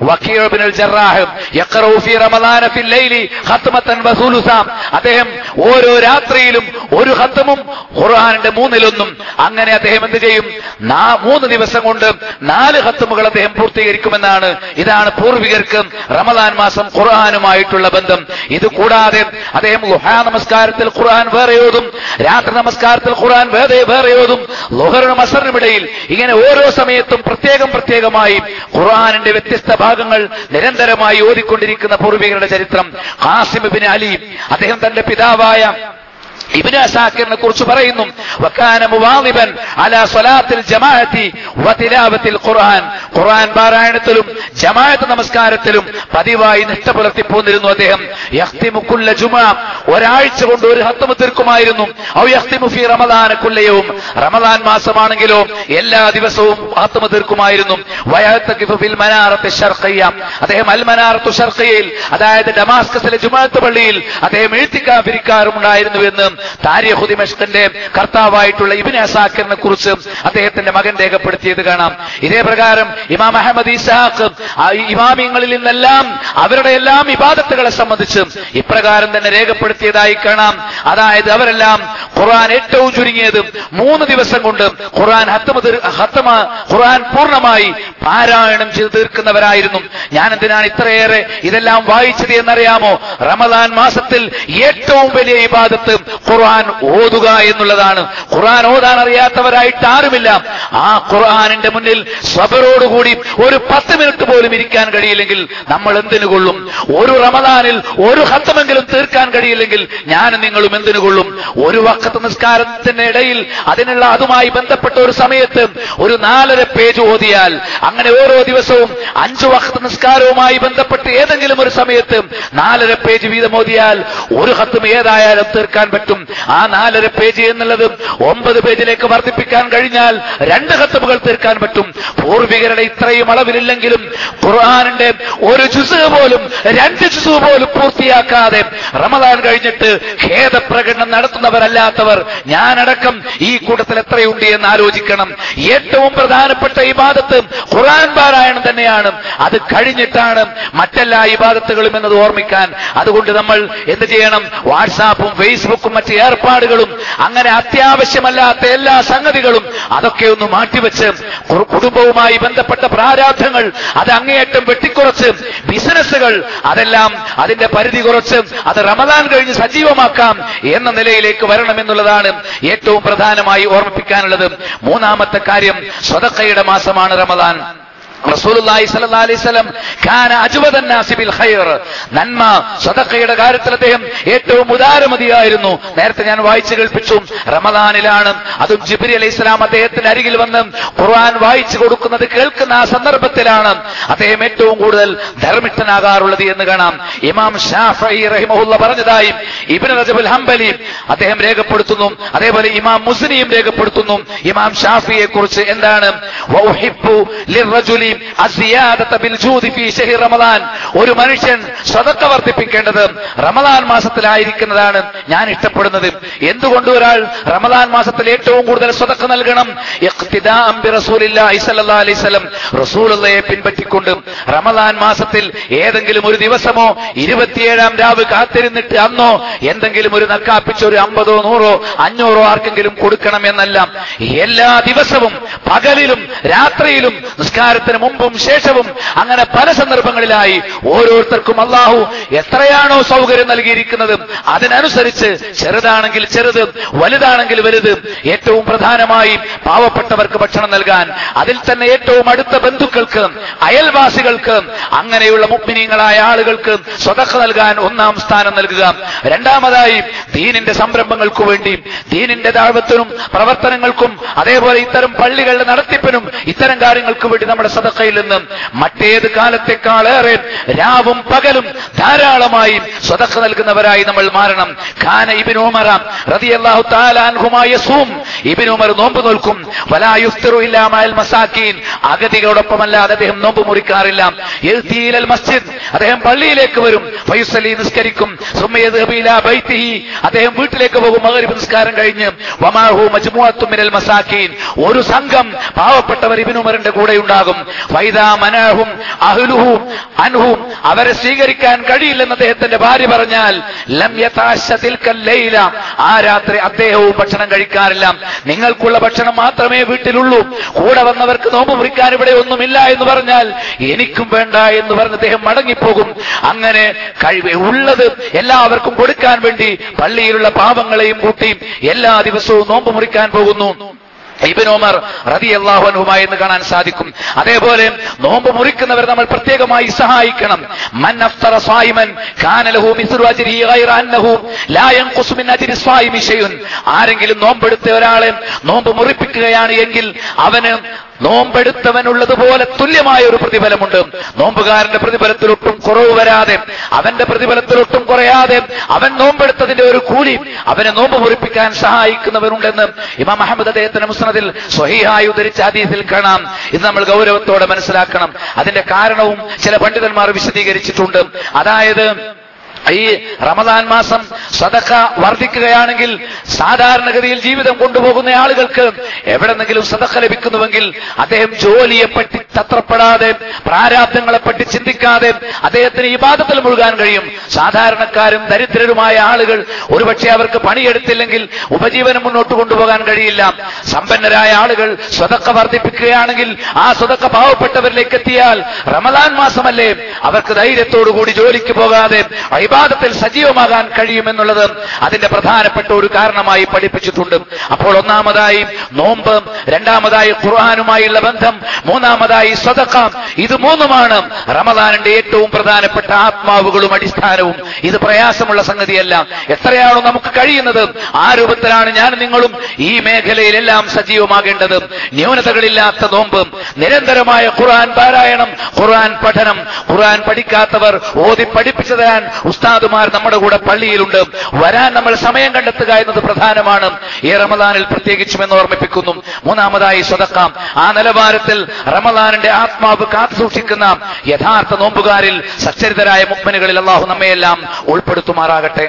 വക്കീൽ ബിൻ ജറാഹ് യഖറഉ ഫീ റമദാന ഫിൽ ലൈലി ഖത്മതൻ വസുലുസാം അദ്ദേഹം ഓരോ രാത്രിയിലും ഒരു ഖത്മും ഖുർആനിന്റെ മൂന്നിലൊന്നും അങ്ങനെ അദ്ദേഹം എന്ത് ചെയ്യും നാ- മൂന്ന് ദിവസം കൊണ്ട് നാല് ഖത്മുകൾ അദ്ദേഹം പൂർത്തീകരിക്കുമെന്നാണ് ഇതാണ് പൂർവികർക്ക് റമദാൻ മാസം ഖുർആനുമായിട്ടുള്ള ബന്ധം ഇത് കൂടാതെ അദ്ദേഹം ലുഹാ നമസ്കാരത്തിൽ ഖുർആൻ വേറെ ഓതും രാത്രി നമസ്കാരത്തിൽ ഖുർആൻ വേറെ വേറെ ഓതും ലുഹറിനും അസറിനും ഇടയിൽ ഇങ്ങനെ ഓരോ സമയത്തും പ്രത്യേകം പ്രത്യേകമായി ഖുർആനിന്റെ വ്യത്യസ്ത ഭാഗങ്ങൾ നിരന്തരമായി ഓതിക്കൊണ്ടിരിക്കുന്ന പൂർവികരുടെ ചരിത്രം ഖാസിം ബിൻ അലി അദ്ദേഹം തന്റെ പിതാവായ ഇബ്നു അസാക്കിറിനെ കുറിച്ച് പറയുന്നു വക്കാന മുവാദിബൻ അലാ സ്വലാത്തിൽ ജമാഅത്തി വതിലാവത്തിൽ ഖുർആൻ ഖുർആൻ പാരായണത്തിലും ജമാഅത്ത് നമസ്കാരത്തിലും പതിവായി നിഷ്ഠ പുലർത്തി പോന്നിരുന്നു അദ്ദേഹം യഖ്തിമു കുല്ല ജുമാ ഒരാഴ്ച കൊണ്ട് ഒരു ഹത്തമ തീർക്കുമായിരുന്നു ഔ യഖ്തിമു ഫീ റമദാന കുല്ലയവും റമദാൻ മാസമാണെങ്കിലോ എല്ലാ ദിവസവും ഹത്തമ തീർക്കുമായിരുന്നു വയത്തഖിഫു ഫിൽ മനാറത്തി ശർഖിയ അദ്ദേഹം അൽ മനാറത്തു ശർഖിയയിൽ അതായത് ഡമാസ്കസിലെ ജുമാഅത്ത് പള്ളിയിൽ അദ്ദേഹം എഴുത്തിക്കാഫിരിക്കാറുണ്ടായിരുന്നു എന്ന് താരിഖു ദിമഷ്കിന്റെ കർത്താവായിട്ടുള്ള ഇബ്നു അസാക്കിറിനെ കുറിച്ച് അദ്ദേഹത്തിന്റെ മകൻ രേഖപ്പെടുത്തിയത് കാണാം ഇതേ പ്രകാരം ഇമാം അഹമ്മദ് ഇസാഖ് ആ ഇമാമിങ്ങളിൽ നിന്നെല്ലാം അവരുടെ എല്ലാം ഇബാദത്തുകളെ സംബന്ധിച്ച് ഇപ്രകാരം തന്നെ രേഖപ്പെടുത്തിയതായി കാണാം അതായത് അവരെല്ലാം ഖുർആൻ ഏറ്റവും ചുരുങ്ങിയത് മൂന്ന് ദിവസം കൊണ്ട് ഖുർആൻ ഹത്തമ തീർ- ഹത്തമ ഖുർആൻ പൂർണ്ണമായി പാരായണം ചെയ്ത് തീർക്കുന്നവരായിരുന്നു ഞാൻ എന്തിനാണ് ഇത്രയേറെ ഇതെല്ലാം വായിച്ചത് എന്നറിയാമോ റമദാൻ മാസത്തിൽ ഏറ്റവും വലിയ ഇബാദത്ത് ഖുർആൻ ഓതുക എന്നുള്ളതാണ് ഖുർആൻ ഓതാൻ അറിയാത്തവരായിട്ട് ആരുമില്ല ആ ഖുർആനിന്റെ മുന്നിൽ സ്വബരോടുകൂടി ഒരു പത്ത് മിനിറ്റ് പോലും ഇരിക്കാൻ കഴിയില്ലെങ്കിൽ നമ്മൾ എന്തിനു കൊള്ളും ഒരു റമദാനിൽ ഒരു ഹത്തമെങ്കിലും തീർക്കാൻ കഴിയില്ലെങ്കിൽ ഞാനും നിങ്ങളും എന്തിനു കൊള്ളും ഒരു വക്കത്ത് നിസ്കാരത്തിന്റെ ഇടയിൽ അതിനുള്ള അതുമായി ബന്ധപ്പെട്ട ഒരു സമയത്ത് ഒരു നാലര പേജ് ഓതിയാൽ അങ്ങനെ ഓരോ ദിവസവും അഞ്ചു വക്കത്ത് നിസ്കാരവുമായി ബന്ധപ്പെട്ട് ഏതെങ്കിലും ഒരു സമയത്ത് നാലര പേജ് വീതം ഓതിയാൽ ഒരു ഹത്തും ഏതായാലും തീർക്കാൻ പറ്റും ആ നാലര പേജ് എന്നുള്ളത് ഒമ്പത് പേജിലേക്ക് വർദ്ധിപ്പിക്കാൻ കഴിഞ്ഞാൽ രണ്ട് ഹത്തുമുകൾ തീർക്കാൻ പറ്റും പൂർവികരുടെ ഇത്രയും അളവിലില്ലെങ്കിലും ഖുർആാനിന്റെ ഒരു ജുസ് പോലും രണ്ട് ജുസ് പോലും പൂർത്തിയാക്കാതെ റമദാൻ കഴിഞ്ഞിട്ട് ഖേദപ്രകടനം നടത്തുന്നവരല്ലാത്തവർ ഞാനടക്കം ഈ കൂട്ടത്തിൽ എത്രയുണ്ട് എന്ന് ആലോചിക്കണം ഏറ്റവും പ്രധാനപ്പെട്ട ഇബാദത്ത് ഖുർആൻ പാരായണം തന്നെയാണ് അത് കഴിഞ്ഞിട്ടാണ് മറ്റെല്ലാ ഇബാദത്തുകളും എന്നത് ഓർമ്മിക്കാൻ അതുകൊണ്ട് നമ്മൾ എന്ത് ചെയ്യണം വാട്സാപ്പും ഫേസ്ബുക്കും മറ്റ് ഏർപ്പാടുകളും അങ്ങനെ അത്യാവശ്യമല്ലാത്ത എല്ലാ സംഗതികളും അതൊക്കെ ഒന്ന് മാറ്റിവെച്ച് കു- കുടുംബവുമായി ബന്ധപ്പെട്ട പ്രാരാബ്ധങ്ങൾ അത് അങ്ങേയറ്റം വെട്ടിക്കുറച്ച് ബിസിനസ്സുകൾ അതെല്ലാം അതിന്റെ പരിധി കുറച്ച് അത് റമദാൻ കഴിഞ്ഞ് സജീവമാക്കാം എന്ന നിലയിലേക്ക് വരണമെന്നുള്ളതാണ് ഏറ്റവും പ്രധാനമായി ഓർമ്മിപ്പിക്കാനുള്ളത് മൂന്നാമത്തെ കാര്യം സ്വതക്കയുടെ മാസമാണ് റമദാൻ റസൂലുള്ളാഹി സ്വല്ലല്ലാഹി അലൈഹി വസല്ലം കാന അജ്വദൻ നാസി ബിൽ ഖൈർ നന്മ സദഖയുടെ കാര്യത്തിൽ അദ്ദേഹം ഏറ്റവും ഉദാരമതിയായിരുന്നു നേരത്തെ ഞാൻ വായിച്ചു കേൾപ്പിച്ചു റമദാനിലാണ് അതും ജിബ്രി അലൈഹി സ്വലാം അദ്ദേഹത്തിന്റെ അരികിൽ വന്ന് ഖുർആൻ വായിച്ചു കൊടുക്കുന്നത് കേൾക്കുന്ന ആ സന്ദർഭത്തിലാണ് അദ്ദേഹം ഏറ്റവും കൂടുതൽ ധർമ്മിഷ്ഠനാകാറുള്ളത് എന്ന് കാണാം ഇമാം ഷാഫി റഹിമഹുല്ല പറഞ്ഞതായി ഇബ്നു റജബുൽ ഹംബലി അദ്ദേഹം രേഖപ്പെടുത്തുന്നു അതേപോലെ ഇമാം മുസ്ലിം രേഖപ്പെടുത്തുന്നു ഇമാം ഷാഫിയെ കുറിച്ച് എന്താണ് വഉഹിബ്ബു ലിർറജുലി അസിയാദത ബിൽ ജൂദി ഫീ ശഹ്രി റമദാൻ ഒരു മനുഷ്യൻ സ്വതക്ക വർദ്ധിപ്പിക്കേണ്ടത് റമദാൻ മാസത്തിലായിരിക്കുന്നതാണ് ഞാൻ ഇഷ്ടപ്പെടുന്നത് എന്തുകൊണ്ട് ഒരാൾ റമദാൻ മാസത്തിൽ ഏറ്റവും കൂടുതൽ സ്വതക്ക നൽകണം ഇഖ്തിദാഅൻ ബി റസൂലില്ലാഹി സ്വല്ലല്ലാഹി അലൈഹി വസല്ലം റസൂലുള്ളയെ പിൻപറ്റിക്കൊണ്ട് റമദാൻ മാസത്തിൽ ഏതെങ്കിലും ഒരു ദിവസമോ ഇരുപത്തിയേഴാം രാവ് കാത്തിരുന്നിട്ട് അന്നോ എന്തെങ്കിലും ഒരു നക്കാപ്പിച്ച് ഒരു അമ്പതോ നൂറോ അഞ്ഞൂറോ ആർക്കെങ്കിലും കൊടുക്കണം എന്നല്ല എല്ലാ ദിവസവും പകലിലും രാത്രിയിലും നിസ്കാരത്തിന് മുമ്പും ശേഷവും അങ്ങനെ പല സന്ദർഭങ്ങളിലായി ഓരോരുത്തർക്കും അള്ളാഹു എത്രയാണോ സൗകര്യം നൽകിയിരിക്കുന്നത് അതിനനുസരിച്ച് ചെറുതാണെങ്കിൽ ചെറുത് വലുതാണെങ്കിൽ വലുത് ഏറ്റവും പ്രധാനമായി പാവപ്പെട്ടവർക്ക് ഭക്ഷണം നൽകാൻ അതിൽ തന്നെ ഏറ്റവും അടുത്ത ബന്ധുക്കൾക്ക് അയൽവാസികൾക്ക് അങ്ങനെയുള്ള മുഗ്മിനീങ്ങളായ ആളുകൾക്ക് സ്വതക്ക നൽകാൻ ഒന്നാം സ്ഥാനം നൽകുക രണ്ടാമതായി ദീനിന്റെ സംരംഭങ്ങൾക്ക് വേണ്ടി ദീനിന്റെ ദാഴ്വത്തിനും പ്രവർത്തനങ്ങൾക്കും അതേപോലെ ഇത്തരം പള്ളികളുടെ നടത്തിപ്പിനും ഇത്തരം കാര്യങ്ങൾക്ക് വേണ്ടി നമ്മുടെ സദക്കയിൽ നിന്ന് മറ്റേത് കാലത്തെക്കാളേറെ രാവും പകലും ധാരാളമായി സ്വതക്ക നൽകുന്നവരായി നമ്മൾ മാറണം ഖാന ഇബിൻ ഉമർ റളിയല്ലാഹു തആല അൻഹുമാ യസൂം ഇബിൻ ഉമർ നോമ്പ് നോൽക്കും വലാ യുഫ്തിറു ഇല്ലാ മഅൽ മസാക്കീൻ അഗതികളോടൊപ്പമല്ലാതെ അദ്ദേഹം നോമ്പ് മുറിക്കാറില്ല യഹ്തീലൽ മസ്ജിദ് അദ്ദേഹം പള്ളിയിലേക്ക് വരും ഫയുസലി നിസ്കരിക്കും സുമ്മ യദ്ഹബു ഇലാ ബൈത്തിഹി അദ്ദേഹം വീട്ടിലേക്ക് പോകും മഗ്രിബ് നിസ്കാരം കഴിഞ്ഞ് വമാഹു മജ്മുഅത്തും മിനൽ മസാക്കീൻ ഒരു സംഘം പാവപ്പെട്ടവർ ഇബ്നു ഉമറിന്റെ കൂടെ ഉണ്ടാകും വൈദാ മനഹും അഹ്ലുഹും അൻഹും അവരെ സ്വീകരിക്കാൻ കഴിയില്ലെന്ന് അദ്ദേഹത്തിന്റെ ഭാര്യ പറഞ്ഞാൽ ലം യതാശ തിൽക്കൽ ലൈല ആ രാത്രി അദ്ദേഹവും ഭക്ഷണം കഴിക്കാറില്ല നിങ്ങൾക്കുള്ള ഭക്ഷണം മാത്രമേ വീട്ടിലുള്ളൂ കൂടെ വന്നവർക്ക് നോമ്പ് മുറിക്കാൻ ഇവിടെ ഒന്നുമില്ല എന്ന് പറഞ്ഞാൽ എനിക്കും വേണ്ട എന്ന് പറഞ്ഞ് അദ്ദേഹം മടങ്ങിപ്പോകും അങ്ങനെ കഴിവ് ഉള്ളത് എല്ലാവർക്കും കൊടുക്കാൻ വേണ്ടി പള്ളിയിലുള്ള പാവങ്ങളെയും കൂട്ടി എല്ലാ ദിവസവും നോമ്പ് മുറിക്കാൻ പോകുന്നു ഇബിൻ ഉമർ റതി അള്ളാഹുനുമായി എന്ന് കാണാൻ സാധിക്കും അതേപോലെ നോമ്പ് മുറിക്കുന്നവർ നമ്മൾ പ്രത്യേകമായി സഹായിക്കണം മൻ അഫ്തറ സ്വായിമൻ കാന ലഹു മിസ്റു അജ്രിഹി ഗൈറ അന്നഹു ലാ യൻഖുസു മിൻ അജ്രി സ്വായിമി ഷൈഉൻ ആരെങ്കിലും നോമ്പെടുത്ത ഒരാളെ നോമ്പ് മുറിപ്പിക്കുകയാണ് എങ്കിൽ അവന് നോമ്പെടുത്തവനുള്ളതുപോലെ തുല്യമായ ഒരു പ്രതിഫലമുണ്ട് നോമ്പുകാരന്റെ പ്രതിഫലത്തിലൊട്ടും കുറവ് വരാതെ അവന്റെ പ്രതിഫലത്തിലൊട്ടും കുറയാതെ അവൻ നോമ്പെടുത്തതിന്റെ ഒരു കൂലി അവനെ നോമ്പ് മുറിപ്പിക്കാൻ സഹായിക്കുന്നവരുണ്ടെന്ന് ഇമാം അഹമ്മദ് അദ്ദേഹത്തിന്റെ മുസ്നദിൽ സ്വഹീഹായി ഉദ്ധരിച്ച ഹദീസിൽ കാണാം ഇത് നമ്മൾ ഗൗരവത്തോടെ മനസ്സിലാക്കണം അതിന്റെ കാരണവും ചില പണ്ഡിതന്മാർ വിശദീകരിച്ചിട്ടുണ്ട് അതായത് ഈ റമദാൻ മാസം സദക്ക വർദ്ധിക്കുകയാണെങ്കിൽ സാധാരണഗതിയിൽ ജീവിതം കൊണ്ടുപോകുന്ന ആളുകൾക്ക് എവിടെന്നെങ്കിലും സദക്ക ലഭിക്കുന്നുവെങ്കിൽ അദ്ദേഹം ജോലിയെ പറ്റി തത്രപ്പെടാതെ പ്രാരാബ്ദങ്ങളെ പറ്റി ചിന്തിക്കാതെ അദ്ദേഹത്തിന് ഈ ബാധത്തിൽ മുഴുകാൻ കഴിയും സാധാരണക്കാരും ദരിദ്രരുമായ ആളുകൾ ഒരുപക്ഷെ അവർക്ക് പണിയെടുത്തില്ലെങ്കിൽ ഉപജീവനം മുന്നോട്ട് കൊണ്ടുപോകാൻ കഴിയില്ല സമ്പന്നരായ ആളുകൾ സ്വതക്ക വർദ്ധിപ്പിക്കുകയാണെങ്കിൽ ആ സ്വതക്ക പാവപ്പെട്ടവരിലേക്ക് എത്തിയാൽ റമദാൻ മാസമല്ലേ അവർക്ക് ധൈര്യത്തോടുകൂടി ജോലിക്ക് പോകാതെ വിവാദത്തിൽ സജീവമാകാൻ കഴിയുമെന്നുള്ളത് അതിന്റെ പ്രധാനപ്പെട്ട ഒരു കാരണമായി പഠിപ്പിച്ചിട്ടുണ്ട് അപ്പോൾ ഒന്നാമതായി നോമ്പ് രണ്ടാമതായി ഖുർആാനുമായുള്ള ബന്ധം മൂന്നാമതായി സ്വതക്ക ഇത് മൂന്നുമാണ് റമദാനിന്റെ ഏറ്റവും പ്രധാനപ്പെട്ട ആത്മാവുകളും അടിസ്ഥാനവും ഇത് പ്രയാസമുള്ള സംഗതിയല്ല എത്രയാണോ നമുക്ക് കഴിയുന്നത് ആ രൂപത്തിലാണ് ഞാൻ നിങ്ങളും ഈ മേഖലയിലെല്ലാം സജീവമാകേണ്ടത് ന്യൂനതകളില്ലാത്ത നോമ്പ് നിരന്തരമായ ഖുർആൻ പാരായണം ഖുർആൻ പഠനം ഖുർആൻ പഠിക്കാത്തവർ ഓതി പഠിപ്പിച്ചു തരാൻ ഉസ്താദുമാർ നമ്മുടെ കൂടെ പള്ളിയിലുണ്ട് വരാൻ നമ്മൾ സമയം കണ്ടെത്തുക എന്നത് പ്രധാനമാണ് ഈ റമദാനിൽ പ്രത്യേകിച്ചും എന്ന് ഓർമ്മിപ്പിക്കുന്നു മൂന്നാമതായി സ്വതക്കാം ആ നിലവാരത്തിൽ റമദാനിന്റെ ആത്മാവ് കാത്തു സൂക്ഷിക്കുന്ന യഥാർത്ഥ നോമ്പുകാരിൽ സച്ചരിതരായ മുക്മനുകളിൽ അള്ളാഹു നമ്മയെല്ലാം ഉൾപ്പെടുത്തുമാറാകട്ടെ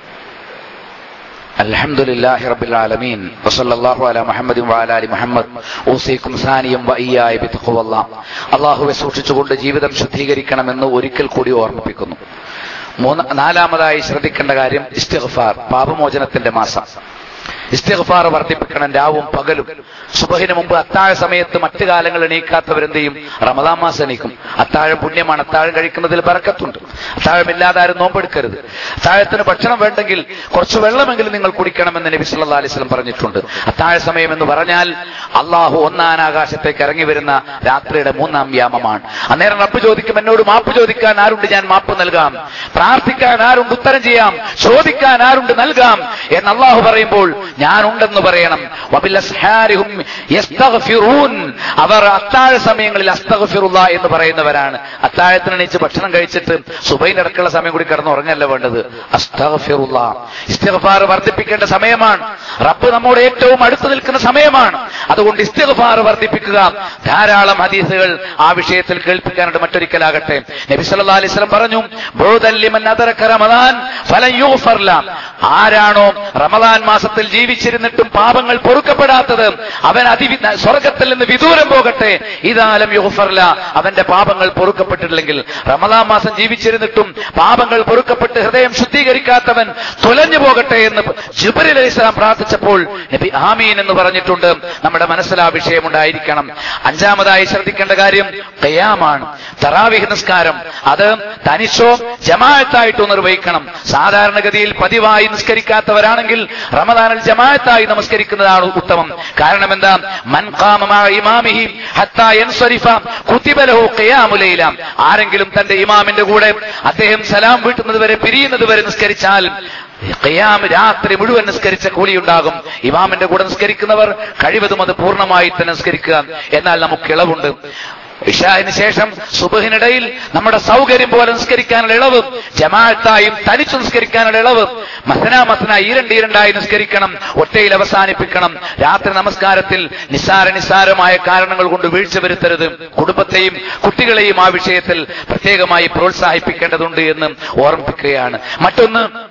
الحمد لله رب العالمين وصلى الله على محمد وعلى ال محمد اوصيكم ثانيا واياي بتقوى الله അള്ളാഹുവെ സൂക്ഷിച്ചുകൊണ്ട് ജീവിതം ശുദ്ധീകരിക്കണമെന്ന് ഒരിക്കൽ കൂടി ഓർമ്മിപ്പിക്കുന്നു മൂന്ന് നാലാമതായി ശ്രദ്ധിക്കേണ്ട കാര്യം ഇസ്തിഗ്ഫാർ പാപമോചനത്തിന്റെ മാസം ഇസ്തിഗ്ഫാർ വർദ്ധിപ്പിക്കണം രാവും പകലും സുബഹിന് മുമ്പ് അത്താഴ സമയത്ത് മറ്റു കാലങ്ങൾ എണീക്കാത്തവരെന്ത് ചെയ്യും റമദാൻ മാസം എണീക്കും അത്താഴം പുണ്യമാണ് അത്താഴം കഴിക്കുന്നതിൽ ബറക്കത്തുണ്ട് അത്താഴമില്ലാതെ ആരും നോമ്പെടുക്കരുത് അത്താഴത്തിന് ഭക്ഷണം വേണ്ടെങ്കിൽ കുറച്ച് വെള്ളമെങ്കിലും നിങ്ങൾ കുടിക്കണമെന്ന് നബി സല്ലല്ലാഹു അലൈഹി വസല്ലം പറഞ്ഞിട്ടുണ്ട് അത്താഴ സമയം എന്ന് പറഞ്ഞാൽ അള്ളാഹു ഒന്നാം ആകാശത്തേക്ക് ഇറങ്ങി വരുന്ന രാത്രിയുടെ മൂന്നാം വ്യാമമാണ് അന്നേരം റബ്ബ് ചോദിക്കും എന്നോട് മാപ്പ് ചോദിക്കാൻ ആരുണ്ട് ഞാൻ മാപ്പ് നൽകാം പ്രാർത്ഥിക്കാൻ ആരുണ്ട് ഉത്തരം ചെയ്യാം ചോദിക്കാൻ ആരുണ്ട് നൽകാം എന്ന് അള്ളാഹു പറയുമ്പോൾ ഞാനുണ്ടെന്ന് പറയണം വബിലസ്ഹാരിഹും യസ്തഗ്ഫിറൂൻ. അവർ അത്താഴ സമയങ്ങളിൽ അസ്തഗ്ഫിറുള്ള എന്ന് പറയുന്നവരാണ് അത്താഴത്തിന് എണീച്ച് ഭക്ഷണം കഴിച്ചിട്ട് സുബൈൻ്റെ അടക്കമുള്ള സമയം കൂടി കിടന്ന് ഉറങ്ങല്ല വേണ്ടത് അസ്തഗ്ഫിറുള്ള ഇസ്തിഗ്ഫാർ വർദ്ധിപ്പിക്കേണ്ട സമയമാണ് റബ്ബ് നമ്മോട് ഏറ്റവും അടുത്ത് നിൽക്കുന്ന സമയമാണ് അതുകൊണ്ട് ഇസ്തിഗ്ഫാർ വർദ്ധിപ്പിക്കുക ധാരാളം ഹദീസുകൾ ആ വിഷയത്തിൽ കേൾപ്പിക്കാനുണ്ട് മറ്റൊരിക്കലാകട്ടെ നബി സല്ലല്ലാഹു അലൈഹി വസല്ലം പറഞ്ഞു ബുഅദൻ ലിമൻ അദറക റമദാൻ ഫലൻ യുഗ്ഫർ ല. ആരാണോ റമദാൻ മാസത്തിൽ ജീവിച്ചിരുന്നിട്ടും പാപങ്ങൾ പൊറുക്കപ്പെടാത്തത് അവൻ അതി സ്വർഗത്തിൽ നിന്ന് വിദൂരം പോകട്ടെ ഇതാലം യുഗ്ഫർല അവന്റെ പാപങ്ങൾ പൊറുക്കപ്പെട്ടിട്ടില്ലെങ്കിൽ റമദാൻ മാസം ജീവിച്ചിരുന്നിട്ടും പാപങ്ങൾ പൊറുക്കപ്പെട്ട് ഹൃദയം ശുദ്ധീകരിക്കാത്തവൻ തുലഞ്ഞു പോകട്ടെ എന്ന് ജുബരിൽ അലൈഹി സ്വലാം പ്രാർത്ഥിച്ചപ്പോൾ നബി ആമീൻ എന്ന് പറഞ്ഞിട്ടുണ്ട് നമ്മുടെ മനസ്സിൽ ആ വിഷയമുണ്ടായിരിക്കണം അഞ്ചാമതായി ശ്രദ്ധിക്കേണ്ട കാര്യം ഖിയാമാണ് തറാവിഹ് നിസ്കാരം അത് തനിച്ചോ ജമാഅത്തായിട്ടോ നിർവഹിക്കണം സാധാരണഗതിയിൽ പതിവായി നിസ്കരിക്കാത്തവരാണെങ്കിൽ റമദാനിൽ ജമാഅത്തായി നമസ്കരിക്കുന്നതാണ് ഉത്തമം കാരണം എന്താ മൻ ഖാമ മഅ ഇമാമിഹി ഹത്താ യൻസരിഫ കുതിബ ലഹു ഖിയാമുൽ ലൈല ആരെങ്കിലും തന്റെ ഇമാമിന്റെ കൂടെ അദ്ദേഹം സലാം വീട്ടുന്നത് വരെ പിരിയുന്നത് വരെ നിസ്കരിച്ചാൽ ഖിയാം രാത്രി മുഴുവൻ നിസ്കരിച്ച കൂലിയുണ്ടാകും ഇമാമിന്റെ കൂടെ നിസ്കരിക്കുന്നവർ കഴിവതും അത് പൂർണ്ണമായി തന്നെ നിസ്കരിക്കുക എന്നാൽ നമുക്ക് ഇളവുണ്ട് ഇഷാഹിന് ശേഷം സുബഹിനിടയിൽ നമ്മുടെ സൗകര്യം പോലെ നിസ്കരിക്കാനുള്ള ഇളവ് ജമാഅത്തായും തനിച്ചു നിസ്കരിക്കാനുള്ള ഇളവ് മസന മസന ഈരണ്ട് ഈരണ്ടായി നിസ്കരിക്കണം ഒറ്റയിൽ അവസാനിപ്പിക്കണം രാത്രി നമസ്കാരത്തിൽ നിസ്സാര നിസ്സാരമായ കാരണങ്ങൾ കൊണ്ട് വീഴ്ച വരുത്തരുത് കുടുംബത്തെയും കുട്ടികളെയും ആ വിഷയത്തിൽ പ്രത്യേകമായി പ്രോത്സാഹിപ്പിക്കേണ്ടതുണ്ട് എന്ന് ഓർമ്മിപ്പിക്കുകയാണ് മറ്റൊന്ന്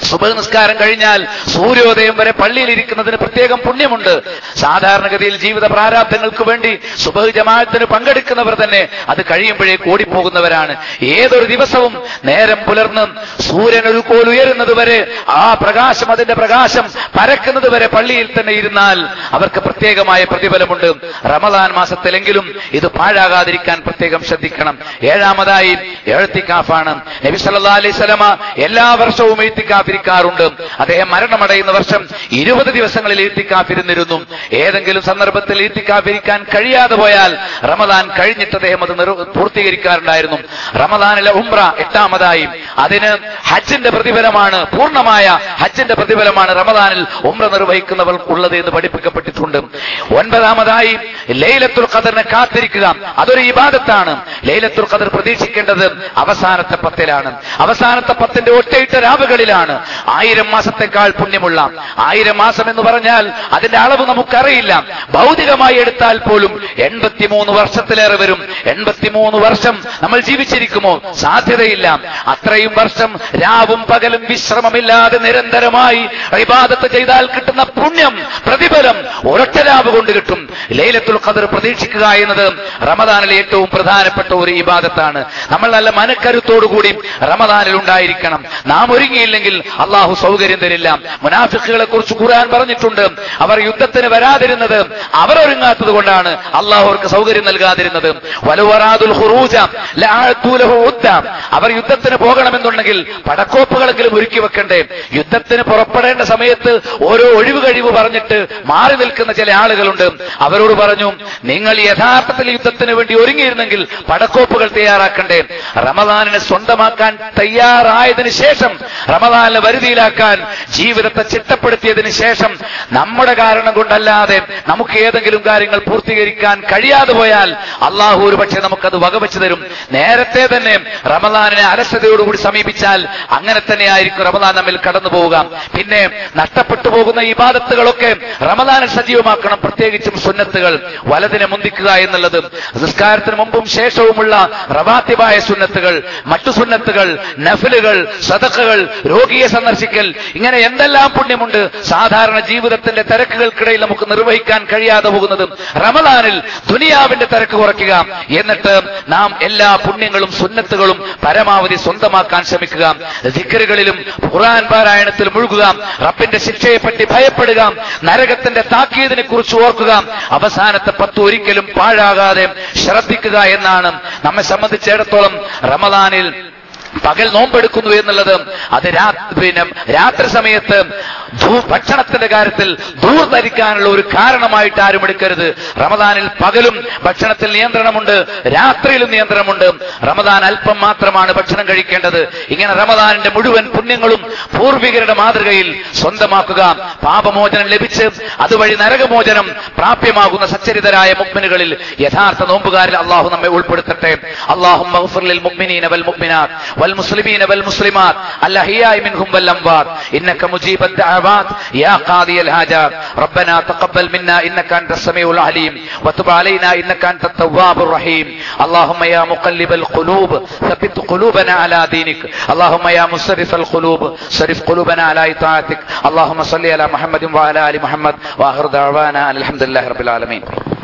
സുബഹ് നിസ്കാരം കഴിഞ്ഞാൽ സൂര്യോദയം വരെ പള്ളിയിൽ ഇരിക്കുന്നതിന് പ്രത്യേകം പുണ്യമുണ്ട് സാധാരണഗതിയിൽ ജീവിത പ്രാരാബ്ദങ്ങൾക്ക് വേണ്ടി സുബഹ് ജമാഅത്തിന് പങ്കെടുക്കുന്നവർ തന്നെ അത് കഴിയുമ്പോഴേക്ക് ഓടിപ്പോകുന്നവരാണ് ഏതൊരു ദിവസവും നേരം പുലർന്ന് സൂര്യൻ ഒരു കോൽ ഉയരുന്നത് വരെ ആ പ്രകാശം അതിന്റെ പ്രകാശം പരക്കുന്നത് വരെ പള്ളിയിൽ തന്നെ ഇരുന്നാൽ അവർക്ക് പ്രത്യേകമായ പ്രതിഫലമുണ്ട് റമദാൻ മാസത്തിലെങ്കിലും ഇത് പാഴാകാതിരിക്കാൻ പ്രത്യേകം ശ്രദ്ധിക്കണം ഏഴാമതായി എഴുത്തിക്കാഫാണ് നബി സല്ലാ അലൈഹി സ്വലമ എല്ലാ വർഷവും എഴുത്തിക്കാഫിരിക്കാറുണ്ട് അദ്ദേഹം മരണമടയുന്ന വർഷം ഇരുപത് ദിവസങ്ങളിൽ എഴുത്തിക്കാഫിരുന്നിരുന്നു ഏതെങ്കിലും സന്ദർഭത്തിൽ എഴുത്തിക്കാഫിരിക്കാൻ കഴിയാതെ പോയാൽ റമദാൻ കഴിഞ്ഞിട്ട് അദ്ദേഹം അത് നിർ- പൂർത്തീകരിക്കാറുണ്ടായിരുന്നു റമദാനിലെ ഉംറ എട്ടാമതായി അതിന് ഹജ്ജിന്റെ പ്രതിഫലമാണ് പൂർണ്ണമായ ഹജ്ജിന്റെ പ്രതിഫലമാണ് റമദാനിൽ ഉംറ നിർവഹിക്കുന്നവർ ഉള്ളത് എന്ന് പഠിപ്പിക്കപ്പെട്ടിട്ടുണ്ട് ഒൻപതാമതായി ലൈലത്തുൽ ഖദറിനെ കാത്തിരിക്കുക അതൊരു ഇബാദത്താണ് ലൈലത്തുൽ ഖദർ പ്രതീക്ഷിക്കേണ്ടത് അവസാനത്തെ പത്തിലാണ് അവസാനത്തെ പത്തിന്റെ ഒറ്റയിട്ട രാവുകളിലാണ് ആയിരം മാസത്തെക്കാൾ പുണ്യമുള്ള ആയിരം മാസം എന്ന് പറഞ്ഞാൽ അതിന്റെ അളവ് നമുക്കറിയില്ല ഭൗതികമായി എടുത്താൽ പോലും എൺപത്തിമൂന്ന് വർഷത്തിലേറെ വരും എൺപത്തിമൂന്ന് വർഷം നമ്മൾ ജീവിച്ചിരിക്കുമോ സാധ്യതയില്ല അത്രയും വർഷം രാവും പകലും വിശ്രമമില്ലാതെ നിരന്തരമായി ഇബാദത്ത് ചെയ്താൽ കിട്ടുന്ന പുണ്യം പ്രതിഫലം ഒരൊറ്റ രാവ് കൊണ്ട് കിട്ടും ലൈലത്തുൽ ഖദർ പ്രതീക്ഷിക്കുക എന്നത് റമദാനിലെ ഏറ്റവും പ്രധാനപ്പെട്ട ഒരു ഇബാദത്താണ് നമ്മൾ നല്ല മനക്കരുത്തോടുകൂടി റമദാനിൽ ഉണ്ടായിരിക്കണം നാം ഒരുങ്ങിയില്ലെങ്കിൽ അള്ളാഹു സൗകര്യം തരില്ല മുനാഫിക്കുകളെ കുറിച്ച് ഖുർആൻ പറഞ്ഞിട്ടുണ്ട് അവർ യുദ്ധത്തിന് വരാതിരുന്നത് അവർ ഒരുങ്ങാത്തത് കൊണ്ടാണ് അള്ളാഹു അവർക്ക് സൗകര്യം നൽകാതിരുന്നത് വലുവറാദുൽ ഖുറൂജ ലഅഅതു ലഹു ഉദ്ദ. അവർ യുദ്ധത്തിന് പോകണമെന്നുണ്ടെങ്കിൽ പടക്കോപ്പുകളെങ്കിലും ഒരുക്കി വെക്കണ്ടേ യുദ്ധത്തിന് പുറപ്പെടേണ്ട സമയത്ത് ഓരോ ഒഴിവ് കഴിവ് പറഞ്ഞിട്ട് മാറി നിൽക്കുന്ന ചില ആളുകളുണ്ട് അവരോട് പറഞ്ഞു നിങ്ങൾ യഥാർത്ഥത്തിൽ യുദ്ധത്തിന് വേണ്ടി ഒരുങ്ങിയിരുന്നെങ്കിൽ പടക്കോപ്പുകൾ തയ്യാറാക്കണ്ടേ റമദാനിനെ സ്വന്തമാക്കാൻ തയ്യാറായതിനു ശേഷം റമദാനിനെ വരുതിയിലാക്കാൻ ജീവിതത്തെ ചിട്ടപ്പെടുത്തിയതിനു ശേഷം നമ്മുടെ കാരണം കൊണ്ടല്ലാതെ നമുക്ക് ഏതെങ്കിലും കാര്യങ്ങൾ പൂർത്തീകരിക്കാൻ കഴിയാതെ പോയാൽ അള്ളാഹു ഒരു പക്ഷേ നമുക്കത് വകവെച്ചു തരും നേരത്തെ തന്നെ റമദാനിനെ അലസതയോടുകൂടി സമീപിച്ചാൽ അങ്ങനെ തന്നെയായിരിക്കും റമദാൻ നമ്മിൽ കടന്നു പോവുക പിന്നെ നഷ്ടപ്പെട്ടു പോകുന്ന ഇബാദത്തുകളൊക്കെ റമദാനിൽ സജീവമാക്കണം പ്രത്യേകിച്ചും സുന്നത്തുകൾ വലതിനെ മുന്തിക്കുക എന്നുള്ളത് നിസ്കാരത്തിന് മുമ്പും ശേഷവുമുള്ള റവാത്തിബായ സുന്നത്തുകൾ മറ്റു സുന്നത്തുകൾ നഫലുകൾ സദഖകൾ രോഗിയെ സന്ദർശിക്കൽ ഇങ്ങനെ എന്തെല്ലാം പുണ്യമുണ്ട് സാധാരണ ജീവിതത്തിന്റെ തിരക്കുകൾക്കിടയിൽ നമുക്ക് നിർവഹിക്കാൻ കഴിയാതെ പോകുന്നത് റമദാനിൽ ദുനിയാവിന്റെ തിരക്ക് കുറയ്ക്കുക എന്നിട്ട് നാം എല്ലാ പുണ്യങ്ങളും സുന്നത്തുകളും പരമാവധി സ്വന്തമാക്കാൻ ശ്രമിക്കുക ദിക്കറുകളിലും ഖുർആൻ പാരായണത്തിൽ മുഴുകുക റബ്ബിന്റെ ശിക്ഷയെപ്പറ്റി ഭയപ്പെടുക നരകത്തിന്റെ താക്കീതിനെ കുറിച്ച് ഓർക്കുക അവസാനത്തെ പത്ത് ഒരിക്കലും പാഴാകാതെ ശ്രദ്ധിക്കുക എന്നാണ് നമ്മെ സംബന്ധിച്ചിടത്തോളം റമദാനിൽ പകൽ നോമ്പെടുക്കുന്നു എന്നുള്ളത് അത് രാ- പിന്നെ രാത്രി സമയത്ത് ധൂ- ഭക്ഷണത്തിന്റെ കാര്യത്തിൽ ദൂർ ധരിക്കാനുള്ള ഒരു കാരണമായിട്ട് ആരും എടുക്കരുത് റമദാനിൽ പകലും ഭക്ഷണത്തിൽ നിയന്ത്രണമുണ്ട് രാത്രിയിലും നിയന്ത്രണമുണ്ട് റമദാൻ അല്പം മാത്രമാണ് ഭക്ഷണം കഴിക്കേണ്ടത് ഇങ്ങനെ റമദാനിന്റെ മുഴുവൻ പുണ്യങ്ങളും പൂർവികരുടെ മാതൃകയിൽ സ്വന്തമാക്കുക പാപമോചനം ലഭിച്ച് അതുവഴി നരകമോചനം പ്രാപ്യമാകുന്ന സച്ചരിതരായ മുഗ്മിനുകളിൽ യഥാർത്ഥ നോമ്പുകാരിൽ അള്ളാഹു നമ്മെ ഉൾപ്പെടുത്തട്ടെ അള്ളാഹു والمؤمنين والمؤمنات والمسلمين والمسلمات الأحياء منهم والأموات إنك مجيب الدعوات يا قاضي الحاجات ربنا تقبل منا إنك أنت السميع العليم وتب علينا إنك أنت التواب الرحيم اللهم يا مقلب القلوب ثبت قلوبنا على دينك اللهم يا مصرف القلوب صرف قلوبنا على إطاعتك اللهم صل على محمد وعلى آل محمد وآخر دعوانا أن الحمد لله رب العالمين